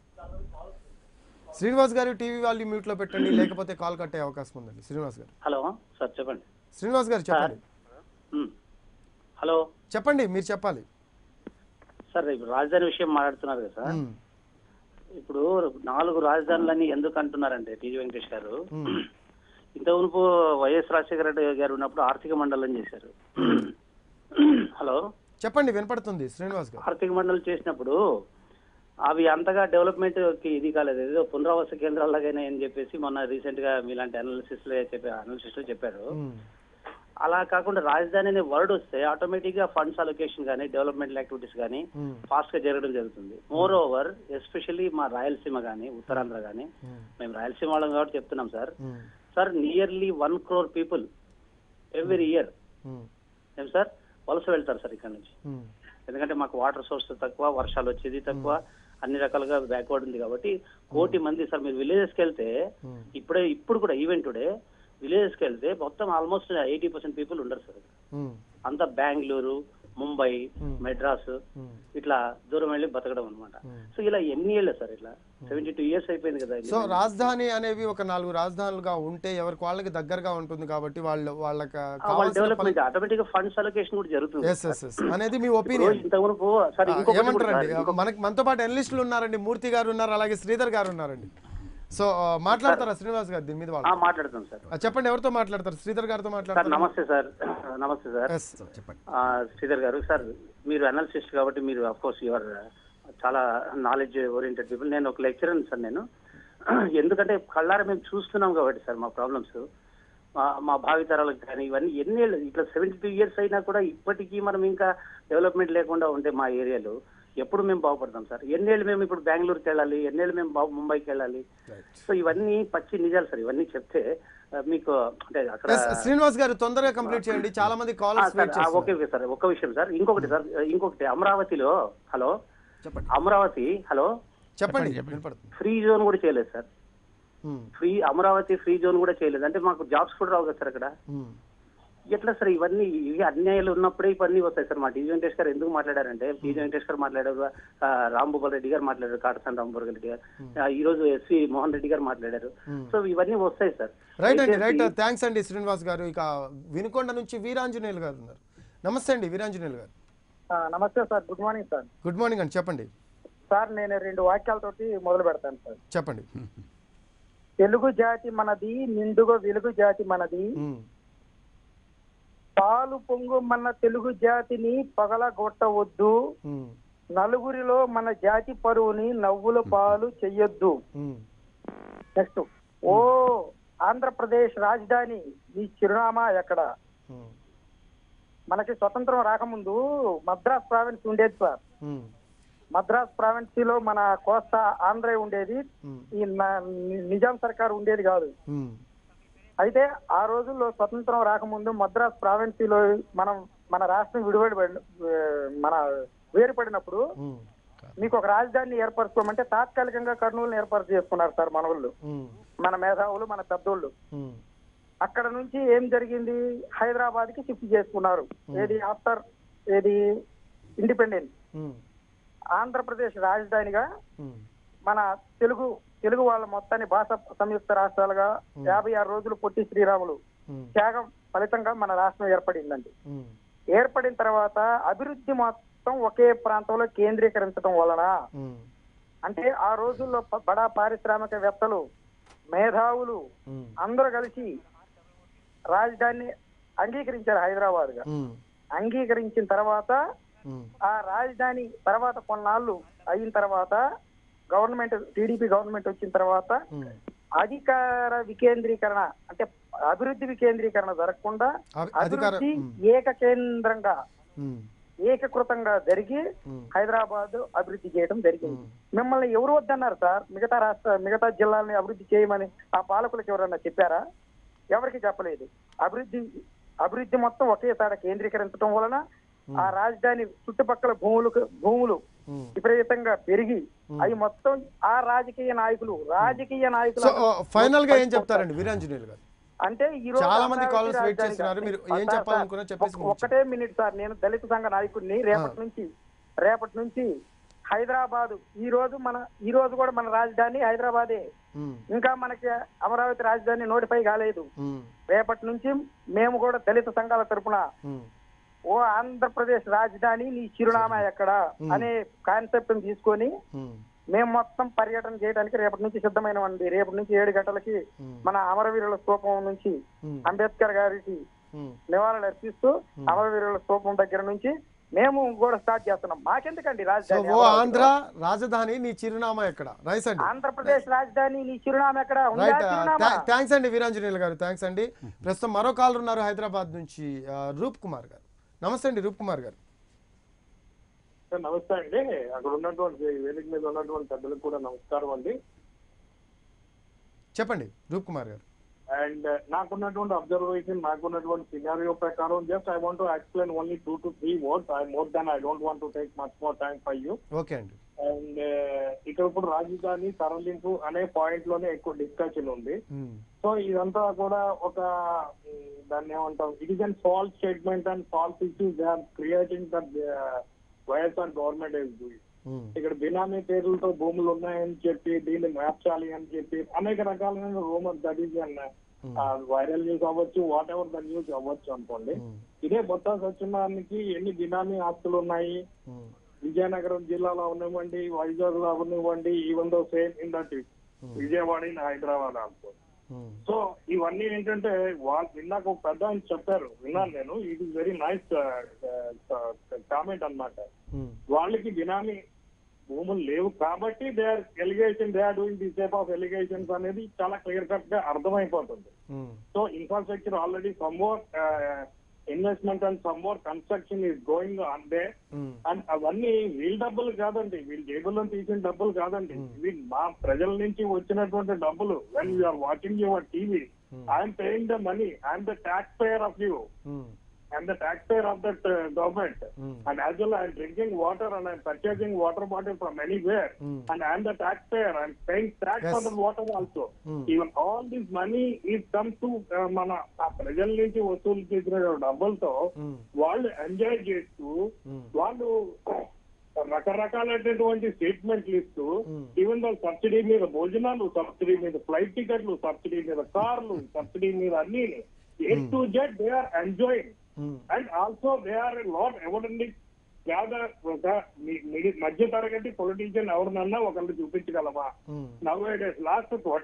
శ్రీనివాస్ గారు టీవీ వాళ్ళు మ్యూట్ లో పెట్టండి లేకపోతే కాల్ కట్టే అవకాశం ఉందండి శ్రీనివాస్ గారు హలో సార్ చెప్పండి శ్రీనివాస్ గారు చెప్పండి ఉమ్. హలో చెప్పండి మీరు చెప్పాలి సార్ ఇప్పుడు రాజధాని విషయం మాట్లాడుతున్నారు కదా సార్ ఉమ్, ఇప్పుడు నాలుగు రాజధానులని ఎందుకు అంటున్నారంటే టీజీ వెంకటేష్ గారు ఉమ్, ఇంత మునుపు వైఎస్ రాజశేఖర రెడ్డి గారు ఉన్నప్పుడు ఆర్థిక మండలం చేశారు హలో చెప్పండి వినపడుతుంది శ్రీనివాస్ గారు ఆర్థిక మండలం చేసినప్పుడు అవి అంతగా డెవలప్మెంట్ కి ఇది కాలేదు ఏదో పునరావాస కేంద్రాలగానే అని చెప్పేసి మొన్న రీసెంట్ గా మీలాంటి అనాలిసిస్ లో చెప్పారు అనాలిసిస్ లో చెప్పారు ఉమ్, అలా కాకుండా రాజధాని అనే వర్డ్ వస్తే ఆటోమేటిక్ గా ఫండ్స్ అలొకేషన్ కానీ డెవలప్మెంట్ యాక్టివిటీస్ కానీ ఉమ్, ఫాస్ట్ గా జరగడం జరుగుతుంది మోర్ ఓవర్ ఎస్పెషల్లీ మా రాయలసీమ కానీ ఉత్తరాంధ్ర కానీ ఉమ్, మేము రాయలసీమ వాళ్ళం కాబట్టి చెప్తున్నాం sir um, sir nearly one crore people every year um, ఏం సార్ వలస వెళ్తారు సార్ ఇక్కడ నుంచి ఉమ్, ఎందుకంటే మాకు వాటర్ సోర్స్ తక్కువ వర్షాలు వచ్చేది తక్కువ అన్ని రకాలుగా బ్యాక్వర్డ్ ఉంది కాబట్టి కోటి మంది సార్ మీరు విలేజెస్కి వెళ్తే ఉమ్. ఇప్పుడే ఇప్పుడు కూడా ఈవెంట్ టుడే విలేజెస్కి వెళ్తే మొత్తం ఆల్మోస్ట్ ఎయిటీ పర్సెంట్ పీపుల్ ఉండరు సార్ ఉమ్, అంతా బెంగళూరు ముంబై Hmm. మెడ్రాస్ ఉమ్. ఇట్లా దూరం వెళ్ళి బతకడం అనమాట Hmm. సో ఇలా ఎన్ని ఏళ్ళు సార్ ఇట్లా సెవెంటీ టూ ఇయర్స్ అయిపోయింది కదా సో రాజధాని అనేవి ఒక నాలుగు రాజధానులుగా ఉంటే ఎవరికి వాళ్ళకి దగ్గరగా ఉంటుంది కాబట్టి వాళ్ళు వాళ్ళకి వాళ్ళ డెవలప్మెంట్ ఆటోమేటిక్ గా ఫండ్స్ అలొకేషన్ కూడా జరుగుతుంది ఎస్ ఎస్ ఎస్ అనేది మీ ఇప్పుడు ఒపీనియన్ ఇంత మునుపు సార్ ఇంకొకటి కూడా ఏమంటారండి సార్, ఇంకొక- మనకి మనతో పాటు ఎనలిస్టులు ఉన్నారండి మూర్తి గారు ఉన్నారు అలాగే శ్రీధర్ గారు ఉన్నారండి సో ఆ, మాట్లాడతారా శ్రీనివాస్ గారు దీని మీద ఆ, వాళ్ళు మాట్లాడతాం సార్ ఆ, చెప్పండి ఎవరితో మాట్లాడతారు శ్రీధర్ గారితో సార్ మాట్లాడతారు నమస్తే సార్ నమస్తే సార్ ఎస్ చెప్పండి ఆ, శ్రీధర్ గారు సార్ మీరు అనాలిసిస్ట్ కాబట్టి మీరు అఫ్ కోర్స్ యువర్ చాలా నాలెడ్జ్ ఓరియంటెడ్ పీపుల్ నేను ఒక లెక్చరర్ సార్ నేను ఎందుకంటే కళ్ళారా మేము చూస్తున్నాం కాబట్టి సార్ మా ప్రాబ్లమ్స్ మా మా భావితరాలకు కానీ ఇవన్నీ ఎన్ని ఏళ్ళు ఇట్లా సెవెంటీ టూ ఇయర్స్ అయినా కూడా ఇప్పటికీ మనం ఇంకా డెవలప్మెంట్ లేకుండా ఉంటే మా ఏరియాలో ఎప్పుడు మేము బాగుపడతాం సార్ ఎన్నేళ్ళు మేము ఇప్పుడు బెంగళూరుకి వెళ్ళాలి ఎన్నేళ్ళు మేము బాగు ముంబైకి వెళ్ళాలి సో ఇవన్నీ పచ్చి నిజాలు సార్ ఇవన్నీ చెప్తే ఆ, మీకు అంటే అక్కడ ఎస్ శ్రీనివాస్ గారు తొందరగా కంప్లీట్ చేయండి చాలా మంది ఆ, కాలర్స్ సార్, వెయిట్ ఆ, ఓకే చేస్తున్నారు ఓకే సార్ ఒక విషయం సార్ ఇంకొకటి సార్ ఇంకొకటి అమరావతిలో హలో చెప్పండి అమరావతి హలో చెప్పండి చెప్పండి. వినపడుతుంది ఫ్రీ జోన్ కూడా చేయలేదు sir um, free Amaravati free zone కూడా చేయలేదు అంటే మాకు జాబ్స్ కూడా రావు కదా సార్ అక్కడ ఉమ్, ఎట్లా సార్ ఇవన్నీ ఇవి అన్యాయాలు ఉన్నప్పుడే ఇవన్నీ వస్తాయి సార్ మా టీ వెంకటేష్ గారు ఎందుకు మాట్లాడారంటే టీ వెంకటేష్ గారు మాట్లాడారు ఆ, రాంభూపాల్ రెడ్డి గారు మాట్లాడారు కాటసాని రాంభూపాల్ రెడ్డి గారు ఆ, ఈ రోజు ఎస్వి మోహన్ రెడ్డి గారు మాట్లాడారు సో ఇవన్నీ వస్తాయి సార్ రైట్ అండి రైట్ దయచేసి- థ్యాంక్స్ అండి శ్రీనివాస్ గారు ఇక వినుకొండ నుంచి వీరాంజనేయులు గారు ఉన్నారు నమస్తే అండి వీరాంజనేయులు గారు నమస్తే sir good morning sir good morning అండి చెప్పండి సార్ నేను రెండు వాక్యాలతోటి మొదలు పెడతాను సార్ చెప్పండి తెలుగు జాతి మనది నిండుగా వెలుగు జాతి మనది ఉమ్, పాలు పొంగు మన తెలుగు జాతిని పగలగొట్టవద్దు ఉమ్, నలుగురిలో మన జాతి పరువుని నవ్వుల పాలు చెయ్యొద్దు ఉమ్, నెక్స్ట్ ఓ ఆంధ్రప్రదేశ్ రాజధాని ఈ చిరునామా ఎక్కడ ఉమ్, మనకి స్వతంత్రం రాకముందు మద్రాస్ ప్రావిన్స్ ఉండేది సార్ ఉమ్, మద్రాస్ ప్రావిన్సీలో మన కోస్తా ఆంధ్ర ఉండేది ఉమ్, ఈ న- నిజాం సర్కార్ ఉండేది కాదు ఉమ్, అయితే ఆ రోజుల్లో స్వతంత్రం రాకముందు మద్రాస్ ప్రావిన్సీలో మనం మన రాష్ట్రం విడిపడి మన వేరుపడినప్పుడు ఉమ్, మీకు ఒక రాజధానిని ఏర్పరచుకోమంటే తాత్కాలికంగా కర్నూలుని ఏర్పాటు చేసుకున్నారు సార్ మన వాళ్ళు ఉమ్, మన మేధావులు మన పెద్దోళ్ళు ఉమ్, అక్కడ నుంచి ఏం జరిగింది హైదరాబాద్ కి షిఫ్ట్ చేసుకున్నారు ఏది ఆఫ్టర్ ఏది ఇండిపెండెన్స్ ఉమ్, ఆంధ్రప్రదేశ్ రాజధానిగా ఉమ్, మన తెలుగు తెలుగు వాళ్ళ మొత్తాన్ని భాష సంయుక్త రాష్ట్రాలుగా యాభై ఆరు రోజులు పొట్టి శ్రీరాములు ఉమ్, త్యాగం ఫలితంగా మన రాష్ట్రం ఏర్పడిందండి ఉమ్, ఏర్పడిన తర్వాత అభివృద్ధి మొత్తం ఒకే ప్రాంతంలో కేంద్రీకరించడం వలన ఉమ్, అంటే ఆ రోజుల్లో ప- బడా పారిశ్రామికవేత్తలు మేధావులు ఉమ్, అందరూ కలిసి రాజధానిని అంగీకరించారు హైదరాబాద్ గా ఉమ్, అంగీకరించిన తర్వాత ఉమ్, ఆ రాజధాని తర్వాత కొన్నాళ్ళు అయిన తర్వాత గవర్నమెంట్ టీడీపీ గవర్నమెంట్ వచ్చిన తర్వాత ఉమ్. అధికార వికేంద్రీకరణ అంటే అభివృద్ధి వికేంద్రీకరణ జరగకుండా అభి- అధికార అభివృద్ధి ఉమ్, ఏకకేంద్రంగా ఉమ్, ఏకకృతంగా జరిగి ఉమ్, హైదరాబాద్ అభివృద్ధి చేయడం జరిగింది ఉమ్. మిమ్మల్ని ఎవరు వద్దన్నారు సార్ మిగతా రాష్ట్ర మిగతా జిల్లాలని అభివృద్ధి చేయమని ఆ పాలకులకు ఎవరన్నా చెప్పారా ఎవరికి చెప్పలేదు అభివృద్ధి అభివృద్ధి మొత్తం ఒకేసారి కేంద్రీకరించడం వలన ఆ రాజధాని చుట్టుపక్కల భూములకు భూములు ఉమ్. విపరీతంగా పెరిగి అవి మొత్తం ఆ రాజకీయ నాయకులు రాజకీయ నాయకులు సో ఫైనల్ గా ఏం చెప్తారండి వీరాంజనేయులు గారు అంటే ఈ రోజు చాలా మంది అమరావతి callers wait రాజధానిగా- చేస్తున్నారు. మీరు ఏం సార్, సార్, చెప్పాలనుకున్నా చెప్పేసి ఒక్క- ఒక్కటే మినిట్ సార్ నేను దళిత సంఘ నాయకుడిని రేపటి నుంచి రేపటి నుంచి హైదరాబాద్ ఈ రోజు మన ఈ రోజు కూడా మన రాజధాని హైదరాబాదే ఉమ్, ఇంకా మనకి అమరావతి రాజధాని నోటిఫై కాలేదు ఉమ్, రేపటి నుంచి మేము కూడా దళిత సంఘాల తరపున ఉమ్, ఓ ఆంధ్రప్రదేశ్ రాజధాని నీ చిరునామా ఎక్కడ అనే కాన్సెప్ట్ తీసుకొని ఉమ్, మేము మొత్తం పర్యటన చేయడానికి రేపటి నుంచి సిద్ధమైనవండి రేపటి నుంచి ఏడు గంటలకి ఉమ్, మన అమరవీరుల స్తూపం నుంచి ఉమ్, అంబేద్కర్ గారికి ఉమ్. నివాళులు అర్పిస్తూ అమరవీరుల స్తూపం దగ్గర నుంచి మేము కూడా స్టార్ట్ చేస్తున్నాం మాకెందుకండి సో రాజధాని ఓ అమరావతిలో? ఆంధ్ర రాజధాని నీ చిరునామా ఎక్కడ రైస్ అండి ఆంధ్రప్రదేశ్ రాజధాని నీ చిరునామా ఎక్కడ ఉందా రైట్ చిరునామా థ్యాంక్స్ అండి వీరాంజనేయులు గారు థ్యాంక్స్ అండి ప్రస్తుతం మరో కాలర్ ఉన్నారు హైదరాబాద్ నుంచి ఆ, రూప్ కుమార్ గారు నమస్తే అండి రూప్ కుమార్ గారు సార్ నమస్తే అండి అక్కడ ఉన్నటువంటి వేదిక మీద ఉన్నటువంటి పెద్దలకు కూడా నమస్కారం అండి చెప్పండి రూప్ కుమార్ గారు అండ్ నాకున్నటువంటి అబ్జర్వేషన్ నాకున్నటువంటి సినారియో ప్రకారం just I want to explain only two to three words I more than I don't want to take much more time for you okay అండి అండ్ ఇక్కడ ఇప్పుడు రాజధాని తరలింపు అనే పాయింట్ లోనే ఎక్కువ డిస్కషన్ ఉంది ఉమ్, సో ఇదంతా కూడా ఒక ఉమ్, దాన్ని ఏమంటాం it is an false statement and false issues they are creating that YSR government is doing um, ఇక్కడ బినామీ పేర్లతో భూములు ఉన్నాయని చెప్పి దీన్ని మార్చాలి అని చెప్పి అనేక రకాలైన రూమర్ దట్ ఈస్ అన్న వైరల్ న్యూస్ అవ్వచ్చు వాట్ ఎవర్ ద న్యూస్ అవ్వచ్చు అనుకోండి ఉమ్, ఇదే బొత్స సత్యనారాయణకి ఎన్ని బినామీ ఆస్తులు ఉన్నాయి ఉమ్, విజయనగరం జిల్లాలో అవనివ్వండి వైజాగ్ లో అవనివ్వండి even though same in that Vijayawada in Hyderabad also um, so ఇవన్నీ ఏంటంటే వాళ్ళు ఇందాక ఒక పెద్ద ఆయన చెప్పారు విన్నాను నేను it is very nice comment అన్నమాట ఉమ్, వాళ్ళకి బినామీ భూములు లేవు కాబట్టి they are allegation they are doing the type of allegations అనేది చాలా క్లియర్ కట్ గా అర్థమైపోతుంది um, so infrastructure already some more investment and some more construction is going on they um, and అవన్నీ వీళ్ళ డబ్బులు కాదండి వీళ్ళ జేబుల్లో తీసిన డబ్బులు కాదండి ఇవి మా ప్రజల నుంచి వచ్చినటువంటి డబ్బులు when you're watching your TV I'm paying the money I'm the tax payer of you um, I'm the taxpayer of that uh, government. Mm. And as well, I'm drinking water and I'm purchasing water bottle from anywhere. Mm. And I'm the taxpayer. I'm paying tax Yes. on the water also. Mm. Even all this money is come to uh, మన ఆ ప్రజల నుంచి వసూలు చేసిన డబ్బులతో ఉమ్, వాళ్ళు enjoy చేస్తూ Mm. వాళ్ళు రకరకాలైనటువంటి స్టేట్మెంట్లు ఇస్తూ Mm. ఈవెన్ దో సబ్సిడీ మీద భోజనాలు సబ్సిడీ మీద ఫ్లైట్ టికెట్లు సబ్సిడీ మీద కార్లు సబ్సిడీ మీద అన్ని A to Z they are enjoying um, and also they are lot ఎవరండి పేద ఒక మి- మిడి- మధ్య తరగతి పొలిటీషియన్ ఎవరినన్నా ఒకళ్ళు చూపించగలమా um, now days last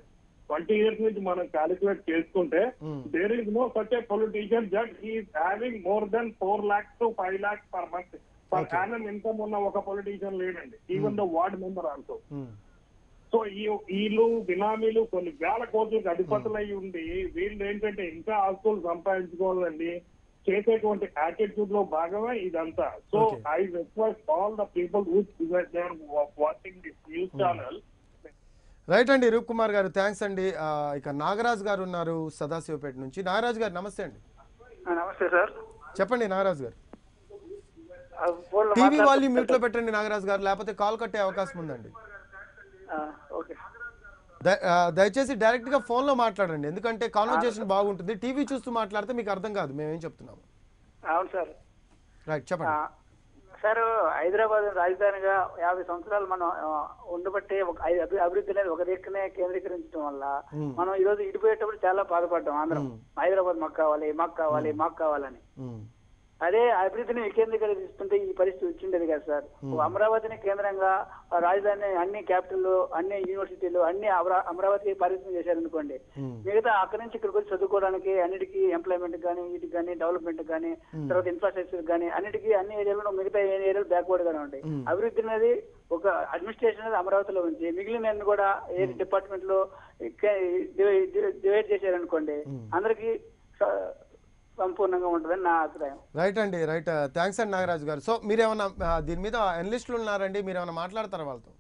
twenty years నుంచి మనం క్యాలిక్యులేట్ చేసుకుంటే Hmm. There is no such a politician that he's having more than four lakhs to five lakhs per month per Okay. యానం ఇన్కమ్ ఉన్న ఒక పొలిటీషియన్ లేడండి even the ward member also so ఈ వీళ్ళు బినామీలు కొన్ని వేల కోట్లకు అధిపతులు అయి ఉండి వీళ్ళు ఏంటంటే ఇంకా ఆస్తులు సంపాదించుకోవాలండి చేసేటువంటి యాటిట్యూడ్ లో భాగమే ఇదంతా so Okay. I request all the people watching this news channel right అండి రూప్ కుమార్ గారు థ్యాంక్స్ అండి ఆ, ఇక నాగరాజ్ గారు ఉన్నారు సదాశివపేట నుంచి నాగరాజ్ గారు నమస్తే అండి నమస్తే సార్ చెప్పండి నాగరాజ్ గారు ఆ, ఫోన్లో టీవీ మాట్లాడుతున్నా వాళ్ళు మ్యూట్ లో పెట్టండి నాగరాజ్ గారు లేకపోతే కాల్ కట్టే అవకాశం ఉందండి ఆ, ఓకే ద- ఆ, దయచేసి డైరెక్ట్ గా ఫోన్ లో మాట్లాడండి ఎందుకంటే కాన్వర్జేషన్ బాగుంటుంది టీవీ చూస్తూ మాట్లాడితే మీకు అర్థం కాదు మేమేం చెప్తున్నాము అవును సార్ రైట్ ఆ, చెప్పండి సార్ హైదరాబాద్ రాజధానిగా యాభై సంవత్సరాలు మనం ఆ, ఉండబట్టే ఒక ఐ- అభి- అభివృద్ధి అనేది ఒక దిక్కునే కేంద్రీకరించడం వల్ల మ్మ్. మనం ఈ రోజు ఇడిపోయేటప్పుడు చాలా బాధపడ్డాం ఆంధ్రం హైదరాబాద్ మాకు కావాలి మాకు కావాలి మాకు కావాలని ఉమ్, అదే అభివృద్ధిని వికేంద్రీకరిస్తుంటే ఈ పరిస్థితి వచ్చిండేది కదా సార్ Hmm. అమరావతిని కేంద్రంగా ఆ రాజధాని అన్ని క్యాపిటల్ అన్ని యూనివర్సిటీలు అన్ని అమరా- అమరావతి పరిస్థితి చేశారనుకోండి ఉమ్, మిగతా అక్కడి నుంచి ఇక్కడికి వచ్చి చదువుకోవడానికి అన్నిటికీ ఎంప్లాయ్మెంట్ కానీ వీటికి కానీ డెవలప్మెంట్ కానీ Hmm. తర్వాత ఇన్ఫ్రాస్ట్రక్చర్ కానీ అన్నిటికీ అన్ని ఏరియాలో మిగతా ఏ ఏరియాలు బ్యాక్వర్డ్ గానే ఉంటాయి Hmm. అభివృద్ధి అనేది ఒక అడ్మినిస్ట్రేషన్ అనేది అమరావతిలో ఉంచి మిగిలిన అన్ని కూడా ఏ డిపార్ట్మెంట్ లో డివైడ్ చేశారనుకోండి Hmm. అందరికి సంపూర్ణంగా ఉంటుందని నా అభిప్రాయం రైట్ అండి రైట్ థ్యాంక్స్ అండి నాగరాజు గారు సో మీరేమన్నా ఆ, దీని మీద ఎనలిస్టులు ఉన్నారండి మీరేమన్నా మాట్లాడతారా వాళ్ళతో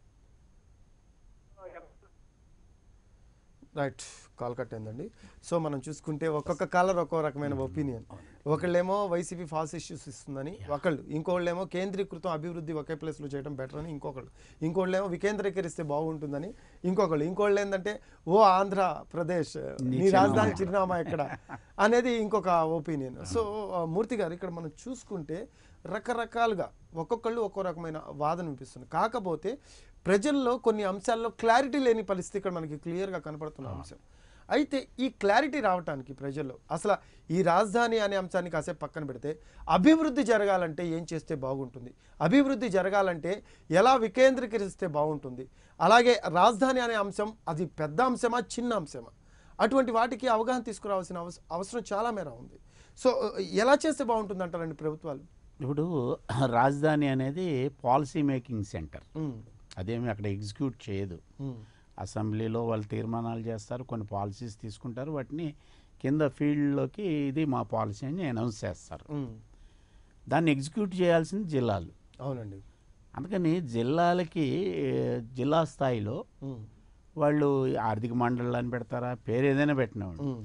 రైట్ కాల్ కట్ అయిందండి సో మనం చూసుకుంటే ఒక్కొక్క కాలర్ ఒక్కో రకమైన ఒపీనియన్ ఒకళ్ళేమో వైసీపీ ఫాల్స్ ఇష్యూస్ ఇస్తుందని ఒకళ్ళు ఇంకోళ్ళేమో కేంద్రీకృతం అభివృద్ధి ఒకే ప్లేస్లో చేయడం బెటర్ అని ఇంకొకళ్ళు ఇంకోళ్ళేమో వికేంద్రీకరిస్తే బాగుంటుందని ఇంకొకళ్ళు ఇంకోళ్ళు ఏంటంటే ఓ ఆంధ్రప్రదేశ్ నీ నీ రాజధాని చిరునామా. చిరునామా ఎక్కడ అనేది ఇంకొక ఒపీనియన్ సో ఆ, మూర్తి గారు ఇక్కడ మనం చూసుకుంటే రకరకాలుగా ఒక్కొక్కళ్ళు ఒక్కో రకమైన వాదన వినిపిస్తుంది కాకపోతే ప్రజల్లో కొన్ని అంశాల్లో క్లారిటీ లేని పరిస్థితి ఇక్కడ మనకి క్లియర్గా కనపడుతున్న అంశం అయితే ఈ క్లారిటీ రావడానికి ప్రజల్లో అసలు ఈ రాజధాని అనే అంశాన్ని కాసేపు పక్కన పెడితే అభివృద్ధి జరగాలంటే ఏం చేస్తే బాగుంటుంది అభివృద్ధి జరగాలంటే ఎలా వికేంద్రీకరిస్తే బాగుంటుంది అలాగే రాజధాని అనే అంశం అది పెద్ద అంశమా చిన్న అంశమా అటువంటి వాటికి అవగాహన తీసుకురావాల్సిన అవస- అవసరం చాలా మేర ఉంది సో ఎలా చేస్తే బాగుంటుంది అంటారండి ప్రభుత్వాలు ఇప్పుడు రాజధాని అనేది పాలసీ మేకింగ్ సెంటర్ ఉమ్, అదేమి అక్కడ ఎగ్జిక్యూట్ చేయదు ఉమ్, అసెంబ్లీలో వాళ్ళు తీర్మానాలు చేస్తారు కొన్ని పాలసీస్ తీసుకుంటారు వాటిని కింద ఫీల్డ్లోకి ఇది మా పాలసీ అని అనౌన్స్ చేస్తారు ఉమ్, దాన్ని ఎగ్జిక్యూట్ చేయాల్సింది జిల్లాలు అవునండి అందుకని జిల్లాలకి ఏ, జిల్లా స్థాయిలో ఉమ్, వాళ్ళు ఆర్థిక మండలాన్ని పెడతారా పేరు ఏదైనా పెట్టినవాడు ఉమ్,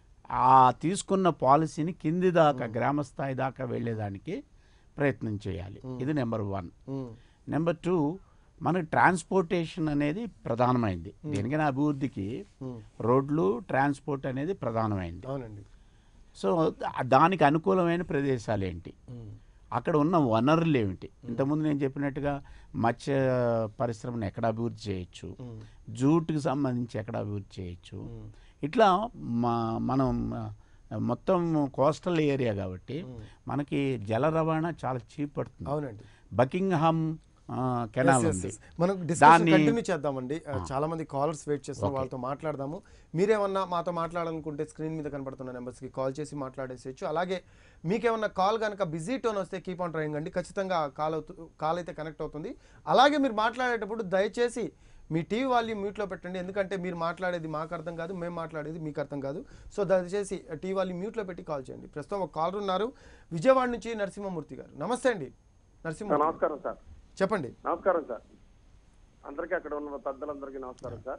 ఆ తీసుకున్న పాలసీని కింది దాకా గ్రామ స్థాయి దాకా వెళ్ళేదానికి ప్రయత్నం చేయాలి ఇది number one um, number two మనకి ట్రాన్స్పోర్టేషన్ అనేది ప్రధానమైంది దేనికైనా అభివృద్ధికి ఉమ్, రోడ్లు ట్రాన్స్పోర్ట్ అనేది ప్రధానమైంది అవునండి సో దా- దానికి అనుకూలమైన ప్రదేశాలు ఏంటి ఉమ్, అక్కడ ఉన్న వనరులు ఏమిటి ఇంతకుముందు నేను చెప్పినట్టుగా మత్స్య పరిశ్రమను ఎక్కడ అభివృద్ధి చేయొచ్చు ఉమ్, జూట్కి సంబంధించి ఎక్కడ అభివృద్ధి చేయొచ్చు ఉమ్, ఇట్లా మా మనం ఆ, మొత్తం కోస్టల్ ఏరియా కాబట్టి మనకి జల రవాణా చాలా చీప్ పడుతుంది అవునండి బకింగ్హామ్ ఆ, కెనాల్ Yes, yes, ఉంది yes. మనం డిస్కషన్ దాన్ని కంటిన్యూ చేద్దామండి ఆ, చాలా మంది కాలర్స్ వెయిట్ చేస్తున్న Okay. వాళ్ళతో మాట్లాడదాము మీరేమన్నా మాతో మాట్లాడాలనుకుంటే స్క్రీన్ మీద కనపడుతున్న నెంబర్స్కి కాల్ చేసి మాట్లాడేసేయచ్చు అలాగే మీకేమన్నా కాల్ కనుక బిజీ టోన్ వస్తే కీప్ ఆన్ ట్రయింగ్ అండి ఖచ్చితంగా కాల్ అవుతు కాల్ అయితే కనెక్ట్ అవుతుంది అలాగే మీరు మాట్లాడేటప్పుడు దయచేసి మీ టీవీ వాల్యూమ్ మ్యూట్లో పెట్టండి ఎందుకంటే మీరు మాట్లాడేది మాకు అర్థం కాదు మేము మాట్లాడేది మీకు అర్థం కాదు సో దయచేసి టీవీ వాల్యూమ్ మ్యూట్లో పెట్టి కాల్ చేయండి ప్రస్తుతం ఒక కాలర్ ఉన్నారు విజయవాడ నుంచి నరసింహమూర్తి గారు నమస్తే అండి నరసింహమూర్తి గారు. నమస్కారం సార్ చెప్పండి నమస్కారం సార్ అందరికీ అక్కడ ఉన్న పెద్దలందరికీ నమస్కారం సార్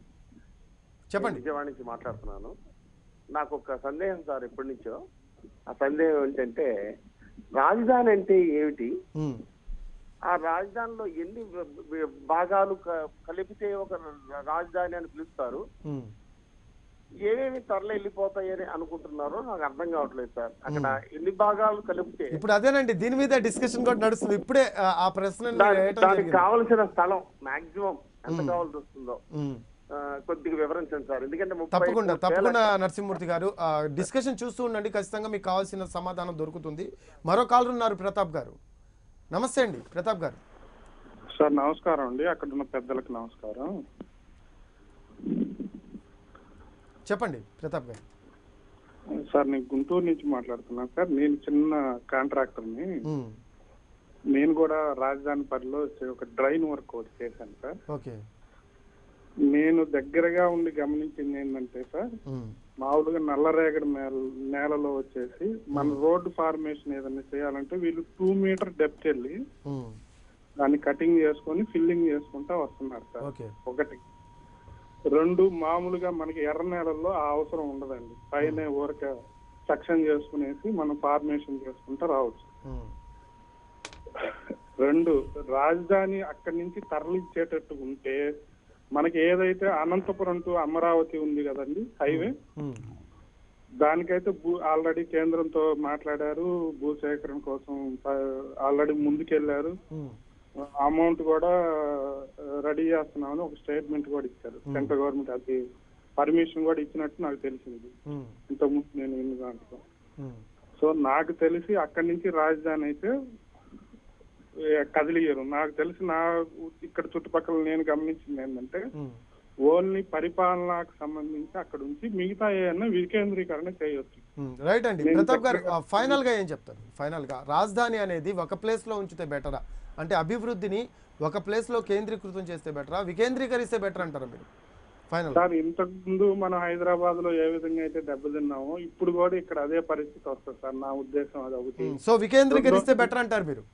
చెప్పండి నేను విజయవాడ నుంచి మాట్లాడుతున్నాను నాకు ఒక సందేహం సార్ ఎప్పటి నుంచో ఆ సందేహం ఏంటంటే రాజధాని అంటే ఏమిటి ఉమ్, ఆ రాజధానిలో ఎన్ని వి- వి- భాగాలు క- కలిపితే ఒక రాజధాని అని పిలుస్తారు ఉమ్. ఏమేమి తరలి వెళ్ళిపోతాయని అనుకుంటున్నారో నాకు అర్థం కావట్లేదు సార్ అక్కడ ఎన్ని భాగాలు కలిపితే ఇప్పుడు అదేనండి దీని మీద డిస్కషన్ కూడా నడుస్తుంది ఇప్పుడే ఆ, ఆ ప్రశ్న దాని- వేయటం దానికి జరిగింది. కావలసిన స్థలం మాక్సిమం ఎంత మ్మ్. కావాల్సి వస్తుందో ఉమ్. ఆ, కొద్దిగా వివరించండి సార్ ఎందుకంటే ముప్పై తప్పకుండా కోట్ల తప్పకుండా నరసింహమూర్తి గారు ఆ, డిస్కషన్ చూస్తూ ఉండండి ఖచ్చితంగా మీకు కావాల్సిన సమాధానం దొరుకుతుంది మరో కాలర్ ఉన్నారు ప్రతాప్ గారు నమస్తే అండి ప్రతాప్ గారు సార్ నమస్కారం అండి అక్కడ ఉన్న పెద్దలకు నమస్కారం చెప్పండి ప్రతాప్ గారు సార్ నేను గుంటూరు నుంచి మాట్లాడుతున్నాను సార్ నేను చిన్న కాంట్రాక్టర్ని ఉమ్, నేను కూడా రాజధాని పరిలో ఒక డ్రైన్ వర్క్ ఒకటి చేశాను సార్ ఓకే నేను దగ్గరగా ఉండి గమనించింది ఏంటంటే సార్ ఉమ్, మామూలుగా నల్లరేగడి నేల నేలలో వచ్చేసి మన రోడ్డు ఫార్మేషన్ ఏదైనా చేయాలంటే వీళ్ళు టూ మీటర్ డెప్త్ వెళ్ళి ఉమ్, దాన్ని కటింగ్ చేసుకొని ఫిల్లింగ్ చేసుకుంటా వస్తున్నారు సార్ ఓకే ఒకటి రెండు మామూలుగా మనకి ఎర్ర నేలల్లో ఆ అవసరం ఉండదండి పైన ఊరక సక్షన్ చేసుకునేసి మనం ఫార్మేషన్ చేసుకుంటా రావచ్చు ఉమ్, రెండు రాజధాని అక్కడి నుంచి తరలించేటట్టు ఉంటే మనకి ఏదైతే అనంతపురం టు అమరావతి ఉంది కదండి హైవే ఉమ్, దానికైతే భూ ఆల్రెడీ కేంద్రంతో మాట్లాడారు భూసేకరణ కోసం ఆల్రెడీ ముందుకెళ్లారు ఉమ్, అమౌంట్ కూడా రెడీ చేస్తున్నామని ఒక స్టేట్మెంట్ కూడా ఇచ్చారు సెంట్రల్ గవర్నమెంట్ అది పర్మిషన్ కూడా ఇచ్చినట్టు నాకు తెలిసింది ఉమ్, ఇంతకుముందు నేను విన్న దాంట్లో ఉమ్, సో నాకు తెలిసి అక్కడి నుంచి రాజధాని అయితే ఏ, కదిలియరు నాకు తెలిసి నా ఇక్కడ చుట్టుపక్కల నేను గమనించింది ఏంటంటే ఉమ్. ఓన్లీ పరిపాలనకు సంబంధించి అక్కడ ఉంచి మిగతా ఏమన్నా వికేంద్రీకరణ చేయొచ్చు ఉమ్, రైట్ అండి నేను ప్రతాప్ గారు దగ్గరగా- ఆ, ఫైనల్ గా ఏం చెప్తారు ఫైనల్ గా రాజధాని అనేది ఒక ప్లేస్ లో ఉంచితే బెటరా అంటే అభివృద్ధిని ఒక ప్లేస్ లో కేంద్రీకృతం చేస్తే బెటరా వికేంద్రీకరిస్తే బెటర్ అంటారా మీరు ఫైనల్ సార్ ఇంతకు ముందు మనం హైదరాబాద్ లో ఏ విధంగా అయితే దెబ్బతిన్నామో ఇప్పుడు కూడా ఇక్కడ అదే పరిస్థితి వస్తుంది సార్ నా ఉద్దేశం అది ఒకటి సో వికేంద్రీకరిస్తే బెటర్ అంటారు మీరు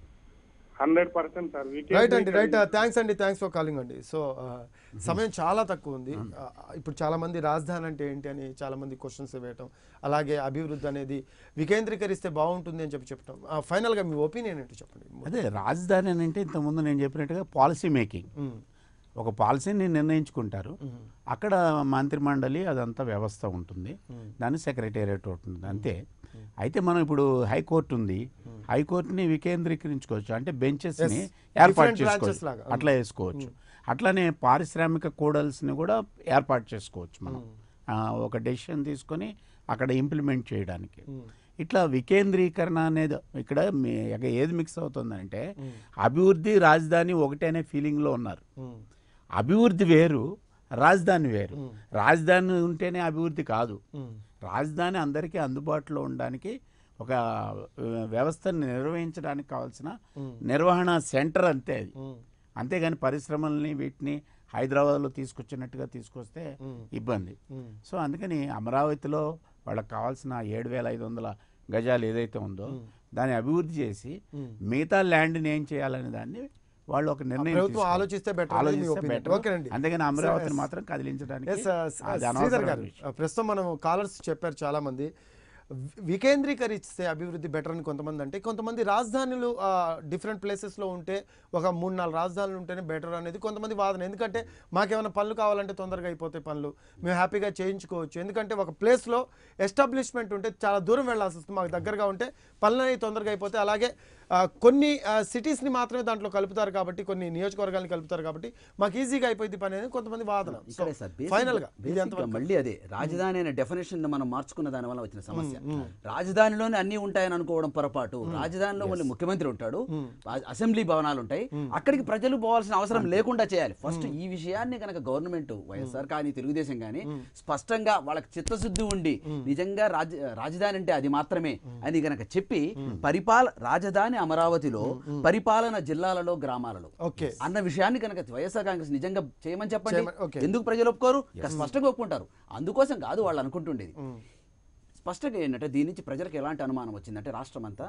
హండ్రెడ్ పర్సెంట్ సార్ రైట్ అండి రైట్ వికేంద్రీకరణ- థ్యాంక్స్ అండి థ్యాంక్స్ ఫర్ కాలింగ్ అండి సో సమయం చాలా తక్కువ ఉంది ఆ, ఇప్పుడు చాలా మంది రాజధాని అంటే ఏంటి అని చాలా మంది క్వశ్చన్స్ వేయటం అలాగే అభివృద్ధి అనేది వికేంద్రీకరిస్తే బాగుంటుంది అని చెప్పి చెప్పటం ఫైనల్ గా మీ ఒపీనియన్ ఏంటో చెప్పండి అదే రాజధాని అని అంటే ఇంతకుముందు నేను చెప్పినట్టుగా పాలసీ మేకింగ్ ఉమ్, ఒక పాలసీని నిర్ణయించుకుంటారు ఉమ్, అక్కడ మంత్రిమండలి అదంతా వ్యవస్థ ఉంటుంది ఉమ్. దాని సెక్రటేరియట్ ఉంటుంది అంతే అయితే మనం ఇప్పుడు హైకోర్టు ఉంది హైకోర్టుని వికేంద్రీకరించుకోవచ్చు అంటే బెంచెస్ని Yes. ఏర్పాటు Different branches చేసుకోవచ్చు లాగా. అట్లా వేసుకోవచ్చు అట్లానే పారిశ్రామిక కోడల్స్ని కూడా ఏర్పాటు చేసుకోవచ్చు మనం ఆ, ఒక డెసిషన్ తీసుకొని అక్కడ ఇంప్లిమెంట్ చేయడానికి ఇట్లా వికేంద్రీకరణ అనేది ఇక్కడ మీ- ఇక ఏది మిక్స్ అవుతుందంటే అభివృద్ధి రాజధాని ఒకటే అనే ఫీలింగ్లో ఉన్నారు ఉమ్, అభివృద్ధి వేరు రాజధాని వేరు రాజధాని ఉంటేనే అభివృద్ధి కాదు ఉమ్, రాజధాని అందరికీ అందుబాటులో ఉండడానికి ఒక ఆ, వ్యవస్థను నిర్వహించడానికి కావాల్సిన నిర్వహణ సెంటర్ అంతే అది ఉమ్, అంతేగాని పరిశ్రమల్ని వీటిని హైదరాబాద్లో తీసుకొచ్చినట్టుగా తీసుకొస్తే ఇబ్బంది ఉమ్. సో అందుకని అమరావతిలో వాళ్ళకి కావాల్సిన ఏడు వేల ఐదు వందల గజాలు ఏదైతే ఉందో దాన్ని అభివృద్ధి చేసి మిగతా ల్యాండ్ని ఏం చేయాలనే దాన్ని వాళ్ళు ఒక నిర్ణయం ప్రభుత్వం తీసుకోవాలి. ఆలోచిస్తే better అనేది మీ ఆలోచిస్తే opinion. better. Okay అండి. అందుకని అమరావతిని Yes. మాత్రం కదిలించడానికి Yes, uh, అది శ్రీధర్ అనవసరమైన గారు విషయం. uh, ప్రస్తుతం మనం కాలర్స్ చెప్పారు చాలా మంది వి- వికేంద్రీకరిస్తే అభివృద్ధి బెటర్ అని కొంతమంది అంటే కొంతమంది రాజధానులు డిఫరెంట్ ప్లేసెస్లో ఉంటే ఒక మూడు నాలుగు రాజధానులు ఉంటేనే బెటర్ అనేది కొంతమంది వాదన ఎందుకంటే మాకేమైనా పనులు కావాలంటే తొందరగా అయిపోతాయి పనులు మేము హ్యాపీగా చేయించుకోవచ్చు ఎందుకంటే ఒక ప్లేస్లో ఎస్టాబ్లిష్మెంట్ ఉంటే చాలా దూరం వెళ్ళాల్సి వస్తుంది మాకు దగ్గరగా ఉంటే పనులు అనేవి తొందరగా అయిపోతాయి అలాగే ఆ, కొన్ని సిటీస్ని మాత్రమే దాంట్లో కలుపుతారు కాబట్టి కొన్ని నియోజకవర్గాలను కలుపుతారు కాబట్టి మాకు ఈజీగా అయిపోయింది పని అనేది కొంతమంది వాదన ఇక్కడే సార్ ఫైనల్ గా ఇది బేసిక్ గా ఎంతవరకు మళ్ళీ అదే రాజధాని అనే డెఫినేషన్ మనం మార్చుకున్న దాని వల్ల వచ్చిన సమస్య రాజధానిలోనే అన్ని ఉంటాయని అనుకోవడం పొరపాటు రాజధానిలో ఓన్లీ ముఖ్యమంత్రి ఉంటాడు ఆ- అసెంబ్లీ భవనాలు ఉంటాయి అక్కడికి ప్రజలు పోవాల్సిన అవసరం లేకుండా చేయాలి ఫస్ట్ ఈ విషయాన్ని కనుక గవర్నమెంట్ వైఎస్ఆర్ కానీ తెలుగుదేశం కానీ స్పష్టంగా వాళ్ళకి చిత్తశుద్ధి ఉండి నిజంగా రాజ రాజధాని అంటే అది మాత్రమే అని కనుక చెప్పి పరిపాల రాజధాని అమరావతిలో పరిపాలన జిల్లాలలో గ్రామాలలో ఓకే అన్న విషయాన్ని కనుక వైఎస్ఆర్ కాంగ్రెస్ నిజంగా చేయమని చెప్పండి చేయమని- ఓకే. ఎందుకు ప్రజలు ఒప్పుకోరు స్పష్టంగా ఒప్పుకుంటారు అందుకోసం కాదు వాళ్ళు అనుకుంటుండేది స్పష్టంగా ఏంటంటే దీని నుంచి ప్రజలకు ఎలాంటి అనుమానం వచ్చిందంటే రాష్ట్రం అంతా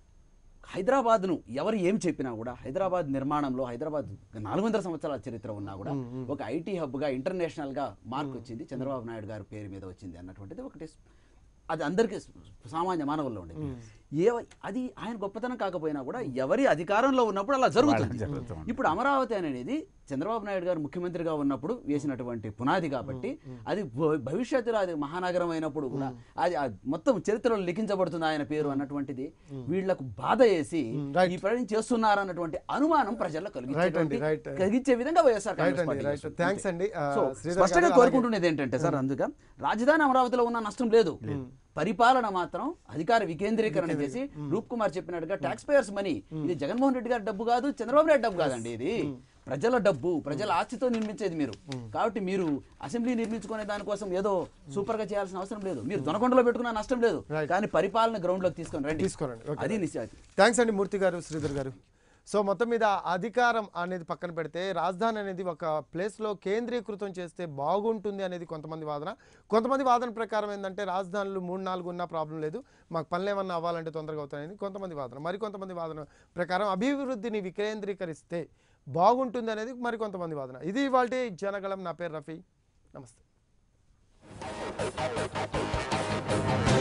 హైదరాబాద్ను ఎవరు ఏం చెప్పినా కూడా హైదరాబాద్ నిర్మాణంలో హైదరాబాద్ నాలుగు వందల సంవత్సరాల చరిత్ర ఉన్నా కూడా ఒక ఐటీ హబ్గా ఇంటర్నేషనల్గా మార్క్ వచ్చింది చంద్రబాబు నాయుడు గారి పేరు మీద వచ్చింది అన్నటువంటిది ఒకటి అది అందరికీ సామాన్య మానవుల్లో ఉండేది ఏ అది ఆయన గొప్పతనం కాకపోయినా కూడా ఎవరి అధికారంలో ఉన్నప్పుడు అలా జరుగుతుంది జరుగుతుంది. ఇప్పుడు అమరావతి అనేది చంద్రబాబు నాయుడు గారు ముఖ్యమంత్రిగా ఉన్నప్పుడు వేసినటువంటి పునాది కాబట్టి అది భ- భవిష్యత్తులో అది మహానగరం అయినప్పుడు కూడా అది ఆ మొత్తం చరిత్రలో లిఖించబడుతుంది ఆయన పేరు అన్నటువంటిది వీళ్లకు బాధ వేసి ఈ పని చేస్తున్నారు అన్నటువంటి అనుమానం ప్రజల్లో కలిగించేటువంటి right. కలిగించే విధంగా వైఎస్ఆర్ Right కాంగ్రెస్ అండి, పార్టీ right. చేస్తుంది. Thanks అండి. ఆ, సో శ్రీధర్ స్పష్టంగా గారు అలాగే- కోరుకుంటున్నది ఏంటంటే సార్ అందుగా రాజధాని అమరావతిలో ఉన్న నష్టం లేదు పరిపాలన మాత్రం అధికార వికేంద్రీకరణ చేసి రూప్ కుమార్ చెప్పినట్టుగా ట్యాక్స్ పేయర్స్ మనీ ఇది జగన్మోహన్ రెడ్డి గారి డబ్బు కాదు చంద్రబాబు నాయుడు డబ్బు కాదండి ఇది ప్రజల డబ్బు ప్రజల ఆస్తితో నిర్మించేది మీరు కాబట్టి మీరు అసెంబ్లీ నిర్మించుకునే దానికోసం ఏదో సూపర్ గా చేయాల్సిన అవసరం లేదు మీరు దొనకొండలో పెట్టుకున్న నష్టం లేదు కానీ పరిపాలన గ్రౌండ్ లోకి తీసుకొని రండి తీసుకోరండి ఓకే. అది నిశ్చయం థ్యాంక్స్ అండి మూర్తి గారు శ్రీధర్ గారు సో మొత్తం మీద అధికారం అనేది పక్కన పెడితే రాజధాని అనేది ఒక ప్లేస్లో కేంద్రీకృతం చేస్తే బాగుంటుంది అనేది కొంతమంది వాదన కొంతమంది వాదన ప్రకారం ఏంటంటే రాజధానులు మూడు నాలుగు ఉన్నా ప్రాబ్లం లేదు మాకు పనులు ఏమన్నా అవ్వాలంటే తొందరగా అవుతాయని కొంతమంది వాదన మరి కొంతమంది వాదన ప్రకారం అభివృద్ధిని వికేంద్రీకరిస్తే బాగుంటుంది అనేది మరి కొంతమంది వాదన ఇది ఇవాళ జనగళం నా పేరు రఫీ నమస్తే